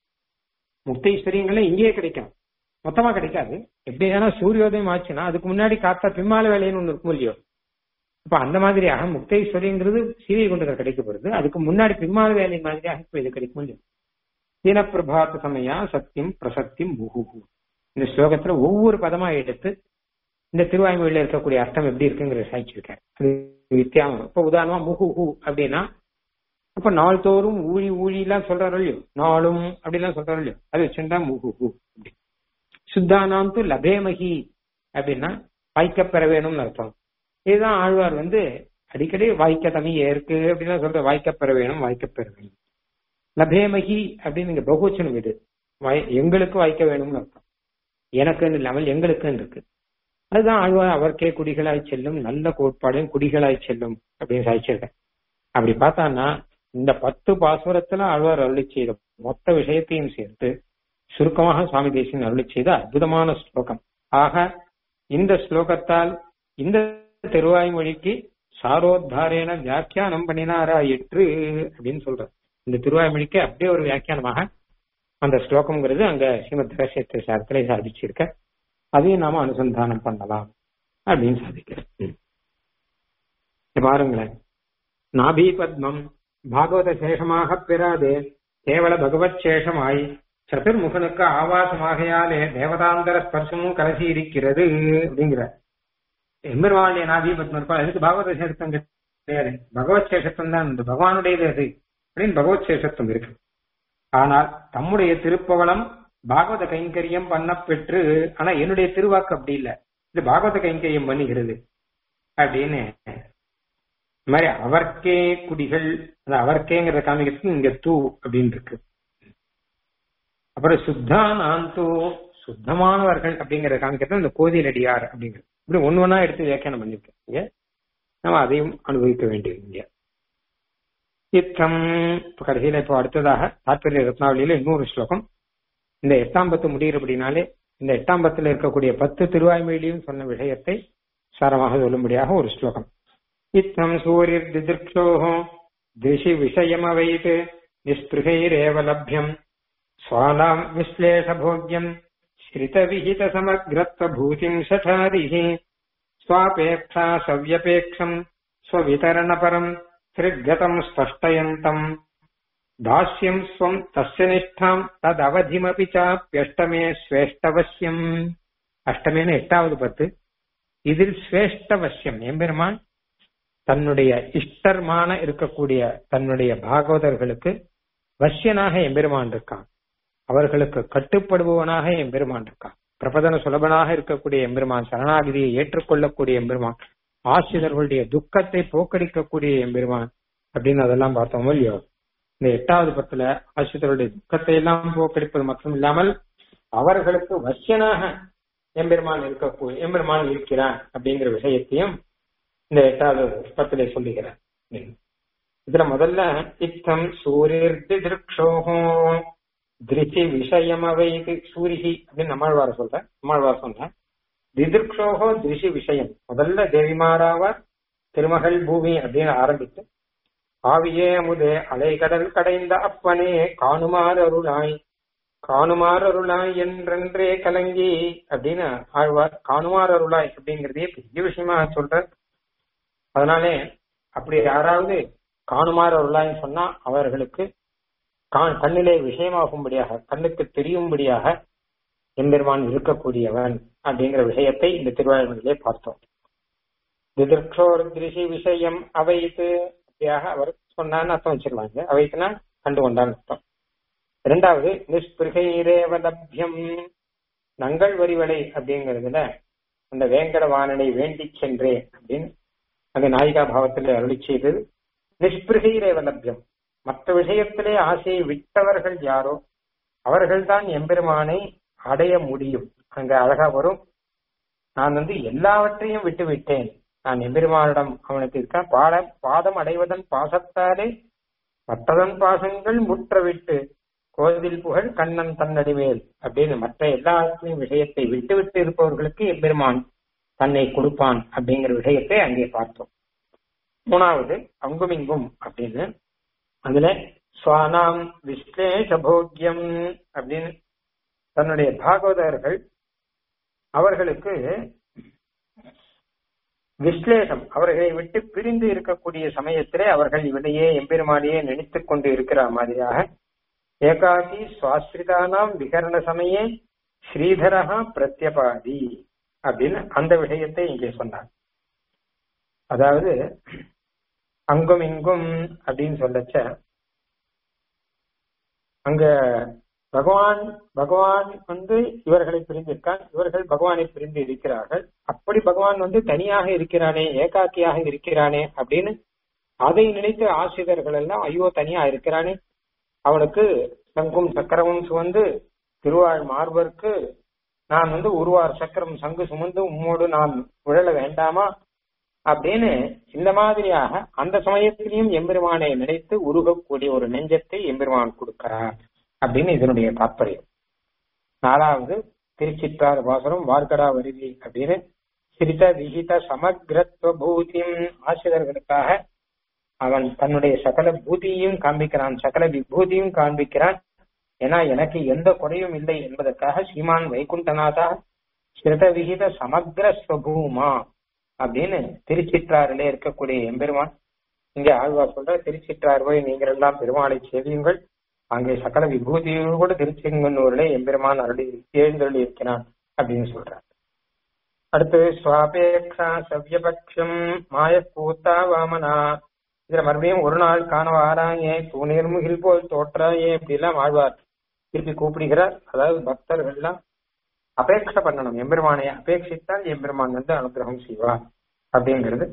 முக்தைஸ்வரியங்களே இங்கேயே கிடைக்கும் மொத்தமா கிடைக்காது எப்படி ஏன்னா சூரியோதயம் ஆச்சுன்னா அதுக்கு முன்னாடி காத்தா பிம்மால வேலைன்னு ஒண்ணு இருக்கும் இல்லையோ இப்ப அந்த மாதிரியாக முக்தேஸ்வரிங்கிறது சீவை கொண்டு கிடைக்கப்படுது அதுக்கு முன்னாடி பிம்மால வேலை மாதிரியாக இப்ப இது கிடைக்கும் இல்லையோ தினப்பிரபாத சமயா சத்தியம் பிரசத்தியம் முகுகு இந்த ஸ்லோகத்துல ஒவ்வொரு பதமா எடுத்து இந்த திருவாய்மொழியில இருக்கக்கூடிய அர்த்தம் எப்படி இருக்குங்கிற சாய்ச்சிருக்கேன் அது வித்தியாசம் இப்ப உதாரணமா முகுஹு அப்படின்னா அப்ப நாள்தோறும் ஊழி ஊழி எல்லாம் சொல்றாரு இல்லையோ நாளும் அப்படிலாம் சொல்றாரு இல்லையோ அது வச்சுட்டா முகுஹு அப்படி சுத்தானாம் து லபேமகி அப்படின்னா வாய்க்கப்பெற வேணும்னு அர்த்தம் இதுதான் ஆழ்வார் வந்து அடிக்கடி வாய்க்க தமிழ் ஏற்கு அப்படின்னா சொல்ற வாய்க்கப்பெற வேணும் வாய்க்கப்பெற வேணும் லபேமகி அப்படின்னு இங்க பகுவச்சனம் இது எங்களுக்கு வாய்க்க வேணும்னு அர்த்தம் எனக்குன்னு இல்லாமல் எங்களுக்குன்னு இருக்கு அதுதான் ஆழ்வார் அவர்க்கே குடிகளாய் செல்லும் நல்ல கோட்பாடும் குடிகளாய் செல்லும் அப்படின்னு சாய்ச்சிருக்கேன் அப்படி பார்த்தான்னா இந்த பத்து பாசுரத்துல ஆழ்வார் அருளி செய்த மொத்த விஷயத்தையும் சேர்த்து சுருக்கமாக சுவாமி தேசியன் அருளி செய்த அற்புதமான ஸ்லோகம் ஆக இந்த ஸ்லோகத்தால் இந்த திருவாய்மொழிக்கு சாரோத்தாரேன வியாக்கியானம் பண்ணினாரா எற்று அப்படின்னு சொல்ற இந்த திருவாய்மொழிக்கு அப்படியே ஒரு வியாக்கியானமாக அந்த ஸ்லோகம்ங்கிறது அங்க ஸ்ரீமத் ரகசியத்தை சாரத்திலே சாதிச்சிருக்க அதையும் நாம அனுசந்தானம் பண்ணலாம் அப்படின்னு சாதிக்கிறேன் பாருங்களேன் நாபி பத்மம் பாகவத சேஷமாக பெறாது கேவல பகவத் சேஷமாய் சதுர்முகனுக்கு ஆவாசமாகையாலே தேவதாந்தர ஸ்பர்சமும் கலசி இருக்கிறது அப்படிங்கிற எம்பெருமானுடைய நாபி பத்மம் இருப்பா அதுக்கு பாகவத சேஷத்துவம் கிடையாது பகவத் சேஷத்துவம் தான் இந்த பகவானுடையது அது அப்படின்னு பகவத் சேஷத்துவம் இருக்கு ஆனால் தம்முடைய திருப்பவளம் பாகவத கைங்கரியம் பண்ண பெற்று ஆனா என்னுடைய திருவாக்கு அப்படி இல்ல இது பாகவத கைங்கரியம் பண்ணுகிறது அப்படின்னு இந்த மாதிரி அவர்க்கே குடிகள் அது அவர்க்கேங்கிறத காமிக்கிறதுக்கு இங்க தூ அப்படின்னு இருக்கு அப்புறம் சுத்தானாந்தோ சுத்தமானவர்கள் அப்படிங்கறத காமிக்கிறது இந்த கோதிலடியார் அப்படிங்கிறது இப்படி ஒன்னு ஒன்னா எடுத்து வியாக்கியானம் பண்ணிருக்கேன் நம்ம அதையும் அனுபவிக்க வேண்டியது இங்க இத்தம் கடைசியில இப்போ அடுத்ததாக தாற்பரிய ரத்னாவளியில இன்னொரு ஸ்லோகம் இந்த எட்டாம் பத்து முடிகிறபடினாலே இந்த எட்டாம் பத்துல இருக்கக்கூடிய பத்து திருவாய்மொழியும் சொன்ன விஷயத்தை சாரமாக சொல்லும்படியாக ஒரு ஸ்லோகம் இத்தம் சூரியர் திதிர்க்ஷோஹோ திசி விஷயமவைத் நிஸ்பிருகைரேவ லப்யம் ஸ்வானாம் விஸ்லேஷபோக்யம் ஸ்ரிதவிஹித சமக்ரத்வ பூதிம் சடாரிஹி ஸ்வாபேக்ஷா சவ்யபேக்ஷம் ஸ்வவிதரணபரம் திருகதம் ஸ்பஷ்டயந்தம் தாஸ்யம் ஸ்வம் தஸ்ய நிஷ்டாம் ததவதிமபி சாப்பியஷ்டமே ஸ்வேஷ்டவசியம் அஷ்டமேனு எட்டாவது பத்து இதில் ஸ்வேஷ்டவசியம் எம்பெருமான் தன்னுடைய இஷ்டர்மான இருக்கக்கூடிய தன்னுடைய பாகவதர்களுக்கு வசியனாக எம்பெருமான் இருக்கான் அவர்களுக்கு கட்டுப்படுபவனாக எம்பெருமான் இருக்கான் பிரபதன சுலபனாக இருக்கக்கூடிய எம்பெருமான் சரணாகிதியை ஏற்றுக்கொள்ளக்கூடிய எம்பெருமான் ஆசிரியர்களுடைய துக்கத்தை போக்கடிக்கக்கூடிய எம்பெருமான் அப்படின்னு அதெல்லாம் பார்த்தோமோ இல்லையோ இந்த எட்டாவது பத்துல ஆசிரியர்களுடைய துக்கத்தை எல்லாம் போக்கடிப்பது மட்டும் இல்லாமல் அவர்களுக்கு வசியனாக எம்பெருமான் இருக்கக்கூடிய எம்பெருமான் இருக்கிறான் அப்படிங்கிற விஷயத்தையும் இந்த எட்டாவது பத்திலே சொல்லுகிறார் இதுல முதல்ல இத்தம் சூரியர் திருக்ஷோகோ திருச்சி விஷயம் அவை சூரிகி அப்படின்னு நம்மாழ்வார சொல்ற நம்மாழ்வார் சொல்ற திதிர்க்ஷோகோ திருஷி விஷயம் முதல்ல தேவிமாராவார் திருமகள் பூமி அப்படின்னு ஆரம்பித்து ஆவியே அமுதே அலைகடல் கடைந்த அப்பனே காணுமாறு அருளாய் காணுமாறருளாய் என்றென்றே கலங்கி அப்படின்னு ஆழ்வார் காணுமாறருளாய் அப்படிங்கறதே பெரிய விஷயமா சொல்ற அதனாலே அப்படி யாராவது காணுமாறருளாய்ன்னு சொன்னா அவர்களுக்கு கண்ணிலே விஷயமாகும்படியாக கண்ணுக்கு தெரியும்படியாக எம்பெருமான் இருக்கக்கூடியவன் அப்படிங்கிற விஷயத்தை இந்த திருவாயூரிலே பார்த்தோம் திதிர்ஷோர் திருஷி விஷயம் அவைத்து அப்படியாக அவர் சொன்னான்னு அர்த்தம் வச்சிருவாங்க அவைத்துனா கண்டு கொண்டான்னு அர்த்தம் இரண்டாவது நிஷ்பிருகைரேவ லப்யம் நங்கள் வரிவலை அப்படிங்கிறதுல அந்த வேங்கட வாணனை வேண்டி சென்றேன் அப்படின்னு அந்த நாயிகா பாவத்தில் அருளி செய்தது நிஷ்பிருகைரேவ லப்யம் மற்ற விஷயத்திலே ஆசையை விட்டவர்கள் யாரோ அவர்கள்தான் எம்பெருமானை அடைய முடியும் அங்க அழகா வரும் நான் வந்து எல்லாவற்றையும் விட்டு விட்டேன் நான் எம்பெருமானிடம் அவனுக்கு இருக்க பாட பாதம் அடைவதன் பாசத்தாலே மற்றதன் பாசங்கள் முற்றவிட்டு கோதில் புகழ் கண்ணன் தன்னடிமேல் அப்படின்னு மற்ற எல்லாத்தையும் விஷயத்தை விட்டு விட்டு இருப்பவர்களுக்கு எம்பெருமான் தன்னை கொடுப்பான் அப்படிங்கிற விஷயத்தை அங்கே பார்த்தோம் மூணாவது அங்குமிங்கும் அப்படின்னு அதுல சுவானாம் விஸ்லேஷ போக்கியம் அப்படின்னு தன்னுடைய பாகவதர்கள் அவர்களுக்கு விஸ்லேஷம் அவர்களை விட்டு பிரிந்து இருக்கக்கூடிய சமயத்திலே அவர்கள் இவனையே எம்பெருமானையே நினைத்துக் கொண்டு இருக்கிற மாதிரியாக ஏகாகி சுவாஸ்ரிதானாம் விகரண சமயே ஸ்ரீதரஹா பிரத்யபாதி அப்படின்னு அந்த விஷயத்தை இங்கே சொன்னார் அதாவது அங்கும் இங்கும் அப்படின்னு சொல்லச்ச அங்க பகவான் பகவான் வந்து இவர்களை பிரிந்திருக்கான் இவர்கள் பகவானை பிரிந்து இருக்கிறார்கள் அப்படி பகவான் வந்து தனியாக இருக்கிறானே ஏகாக்கியாக இருக்கிறானே அப்படின்னு அதை நினைத்து ஆசிரியர்கள் எல்லாம் ஐயோ தனியா இருக்கிறானே அவனுக்கு சங்கும் சக்கரமும் சுமந்து திருவாழ் மார்பருக்கு நான் வந்து உருவார் சக்கரம் சங்கு சுமந்து உம்மோடு நான் உழல வேண்டாமா அப்படின்னு இந்த மாதிரியாக அந்த சமயத்திலையும் எம்பெருமானை நினைத்து உருகக்கூடிய ஒரு நெஞ்சத்தை எம்பெருமான் கொடுக்கிறார் அப்படின்னு இதனுடைய தாற்பயம் நாலாவது திருச்சிற்றார் வாசனம் வார்கடா வருவி அப்படின்னு சிரித விகித சமக்ரத்வ பூதியும் ஆசிரியர்களுக்காக அவன் தன்னுடைய சகல பூதியும் காண்பிக்கிறான் சகல விபூதியும் காண்பிக்கிறான் ஏன்னா எனக்கு எந்த குறையும் இல்லை என்பதற்காக ஸ்ரீமான் வைகுண்டநாதா சிரத விகித சமக்ர ஸ்வபூமா அப்படின்னு திருச்சிற்றாறிலே இருக்கக்கூடிய எம்பெருமான் இங்கே ஆழ்வார் சொல்ற திருச்சிற்றார் போய் நீங்கள் எல்லாம் பெருமாளை செய்தியுங்கள் அங்கே சகல விபூதியோடு திருச்செங்கன்னூரிலே எம்பெருமான் அருளி எழுந்தருளி இருக்கிறான் அப்படின்னு சொல்றார் அடுத்து சுவாபேக்ஷா சவ்யபக்ஷம் மாய கூத்தா வாமனா இதுல மறுபடியும் ஒரு நாள் காண வாராயே தூணீர் முகில் போல் தோற்றாயே இப்படி எல்லாம் ஆழ்வார் திருப்பி கூப்பிடுகிறார் அதாவது பக்தர்கள் எல்லாம் அபேட்சை பண்ணணும் எம்பெருமானை அபேட்சித்தால் எம்பெருமான் வந்து அனுகிரகம் செய்வார் அப்படிங்கிறது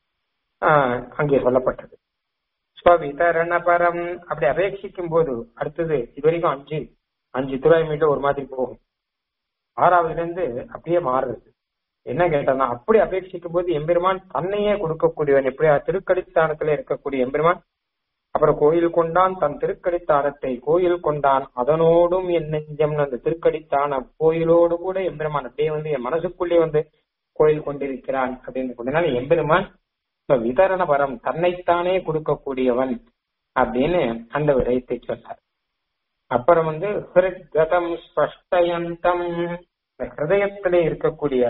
ஆஹ் அங்கே சொல்லப்பட்டது ஸ்வவிதரண பரம் அப்படி அபேட்சிக்கும் போது அடுத்தது இது வரைக்கும் அஞ்சு அஞ்சு துறை மீட்டர் ஒரு மாதிரி போகும் ஆறாவதுல இருந்து அப்படியே மாறுறது என்ன கேட்டா அப்படி அபேட்சிக்கும் போது எம்பெருமான் தன்னையே கொடுக்கக்கூடியவன் எப்படி திருக்கடித்தானத்துல இருக்கக்கூடிய எம்பெருமான் அப்புறம் கோயில் கொண்டான் தன் திருக்கடித்தானத்தை கோயில் கொண்டான் அதனோடும் என் நெஞ்சம்னு அந்த திருக்கடித்தான கோயிலோடு கூட எம்பெருமான் அப்படியே வந்து என் மனசுக்குள்ளே வந்து கோயில் கொண்டிருக்கிறான் அப்படின்னு கொண்டனால எம்பெருமான் விதரண பரம் தன்னைத்தானே கொடுக்கக்கூடியவன் அப்படின்னு அந்த விடயத்தை சொன்னார் அப்புறம் வந்து ஹிருத்கதம் ஸ்பஷ்டயந்தம் ஹிருதயத்திலே இருக்கக்கூடிய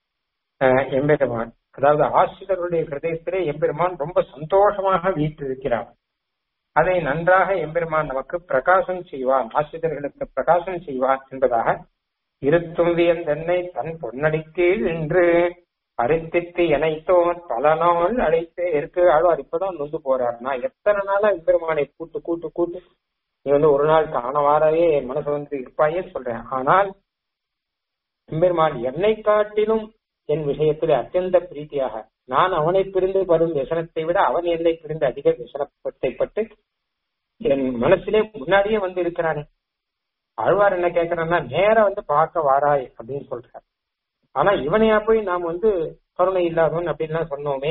எம்பெருமான் அதாவது ஆசிரியருடைய ஹிருதயத்திலே எம்பெருமான் ரொம்ப சந்தோஷமாக வீற்றிருக்கிறான் அதை நன்றாக எம்பெருமான் நமக்கு பிரகாசம் செய்வான் ஆசிரியர்களுக்கு பிரகாசம் செய்வான் என்பதாக இருத்தும் வியந்தென்னை தன் பொன்னடிக்கு என்று அரித்திட்டு இணைத்தோன் பல நாள் அழைத்து இருக்கு ஆழ்வார் இப்பதான் நொந்து போறார் நான் எத்தனை நாளா எம்பெருமானை கூட்டு கூட்டு கூட்டு நீ வந்து ஒரு நாள் காண வாராயே என் மனசு வந்து இருப்பாயே சொல்றேன் ஆனால் எம்பெருமான் என்னை காட்டிலும் என் விஷயத்தில் அத்தியந்த பிரீத்தியாக நான் அவனை பிரிந்து வரும் விசனத்தை விட அவன் என்னை பிரிந்து அதிக விசனத்தை பட்டு என் மனசிலே முன்னாடியே வந்து இருக்கிறானே ஆழ்வார் என்ன கேட்கிறான்னா நேர வந்து பார்க்க வாராய் அப்படின்னு சொல்றார் ஆனா இவனையா போய் நாம் வந்து கருணை இல்லாதவன் அப்படின்லாம் சொன்னோமே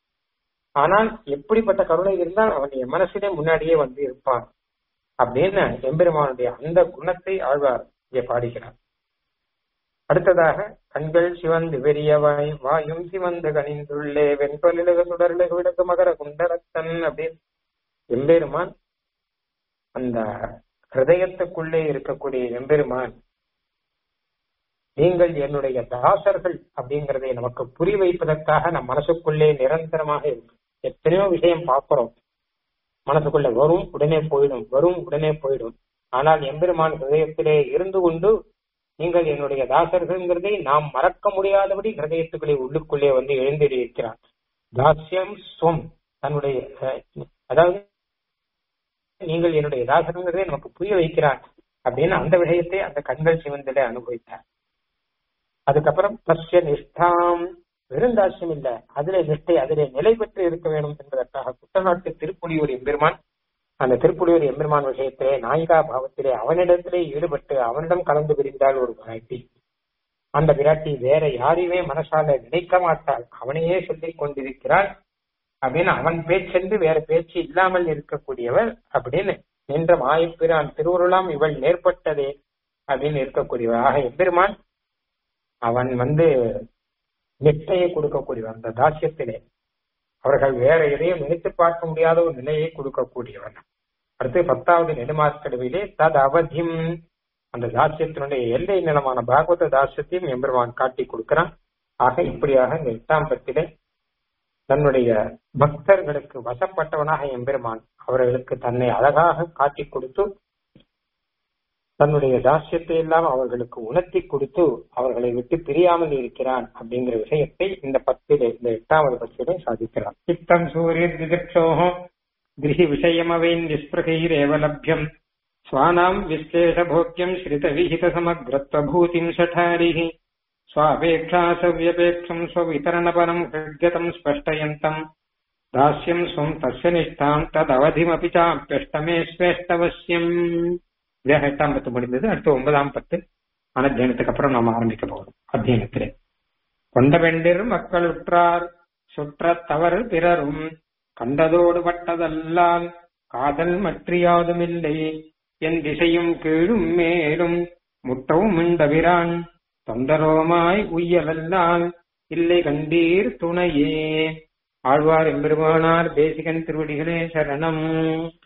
ஆனால் எப்படிப்பட்ட கருணை இருந்தால் அவன் என் மனசிலே முன்னாடியே வந்து இருப்பான் அப்படின்னு எம்பெருமானுடைய அந்த குணத்தை ஆழ்வார் இங்கே பாடுகிறார் அடுத்ததாக கண்கள் சிவந்து வெறியவாய் வாயும் சிவந்து கனிந்துள்ளே வெண்பொலிலக சுடரிலக விடக்கு மகர குண்டரத்தன் அப்படின்னு எம்பெருமான் அந்த ஹிருதயத்துக்குள்ளே இருக்கக்கூடிய எம்பெருமான் நீங்கள் என்னுடைய தாசர்கள் அப்படிங்கறதை நமக்கு புரி வைப்பதற்காக நம் மனசுக்குள்ளே நிரந்தரமாக இருக்கு எத்தனையோ விஷயம் பார்க்கிறோம் மனசுக்குள்ள வரும் உடனே போயிடும் வரும் உடனே போயிடும் ஆனால் எம்பெருமான் ஹிருதயத்திலே இருந்து கொண்டு நீங்கள் என்னுடைய தாசர்கள்ங்கிறதை நாம் மறக்க முடியாதபடி ஹிருதயத்துக்குள்ளே உள்ளுக்குள்ளே வந்து எழுந்திருக்கிறார் தாஸ்யம் ஸ்வம் தன்னுடைய அதாவது நீங்கள் என்னுடைய தாசர்கள்ங்கிறதை நமக்கு புரிய வைக்கிறார் அப்படின்னு அந்த விஷயத்தை அந்த கண்கள் சிவந்திலே அனுபவித்தார் அதுக்கப்புறம் பஷ்ய நிஷ்டாம் வெறுந்தாட்சியம் இல்ல அதிலே நிஷ்டை அதிலே நிலை பெற்று இருக்க வேண்டும் என்பதற்காக குட்டநாட்டு திருப்புலியூர் எம்பெருமான் அந்த திருப்புலியூர் எம்பெருமான் விஷயத்திலே நாயிகா பாவத்திலே அவனிடத்திலே ஈடுபட்டு அவனிடம் கலந்து விரிந்தால் ஒரு பிராட்டி அந்த விராட்டி வேற யாரையுமே மனசால நினைக்க மாட்டாள் அவனையே சொல்லிக் கொண்டிருக்கிறாள் அப்படின்னு அவன் பேச்சென்று வேற பேச்சு இல்லாமல் இருக்கக்கூடியவர் அப்படின்னு நின்ற மாயப்பிரான் திருவுருளாம் இவள் நேர்பட்டதே அப்படின்னு இருக்கக்கூடியவர் ஆக எம்பெருமான் அவன் வந்து நிட்டையை கொடுக்கக்கூடியவன் அந்த தாசியத்திலே அவர்கள் வேற எதையும் நினைத்து பார்க்க முடியாத ஒரு நிலையை கொடுக்கக்கூடியவன் அடுத்து பத்தாவது நெடுமாற்கடுவிலே தது அவதியும் அந்த தாசியத்தினுடைய எல்லை நிலமான பாகவத தாசியத்தையும் எம்பெருமான் காட்டி கொடுக்கிறான் ஆக இப்படியாக இந்த எட்டாம் பத்திலே தன்னுடைய பக்தர்களுக்கு வசப்பட்டவனாக எம்பெருமான் அவர்களுக்கு தன்னை அழகாக காட்டி கொடுத்து தன்னுடைய தாசியத்தை எல்லாம் அவர்களுக்கு உணர்த்தி கொடுத்து அவர்களை விட்டு பிரியாமல் இருக்கிறான் அப்படிங்கிற விஷயத்தை இந்த பத்திலே இந்த எட்டாவது பத்திலே சாதிக்கிறான் சித்தம் சூரிய திதிர்ஷோகம் கிரகி விஷயமவைன் நிஸ்பிரகைரேவ லப்யம் ஸ்வானாம் விஸ்லேஷபோக்கியம் ஸ்ரித விஹித சமக்ரத்வபூதிம் சட்டாரிஹி ஸ்வாபேக்ஷா சவ்யபேக்ஷம் ஸ்வவிதரணபரம் ஹிருத்யதம் ஸ்பஷ்டயந்தம் தாஸ்யம் ஸ்வம் தஸ்ய நிஷ்டாம் ததவதிமபி சாப்பியஷ்டமே ஸ்வேஷ்டவசியம் இதாக எட்டாம் பத்து முடிந்தது அடுத்து ஒன்பதாம் பத்து அனத்தியானத்துக்கு அப்புறம் நாம ஆரம்பிக்க போகிறோம் அத்தியனத்திலே கொண்ட வெண்டிர் மக்களுற்றார் சுற்ற தவறு பிறரும் கண்டதோடு பட்டதல்லால் காதல் மற்றியாதுமில்லை என் திசையும் கீழும் மேலும் முட்டவும் மிண்டவிரான் தொந்தரோமாய் உய்யவல்லால் இல்லை கண்டீர் துணையே ஆழ்வார் எம்பெருமானார் தேசிகன் திருவடிகளே சரணம்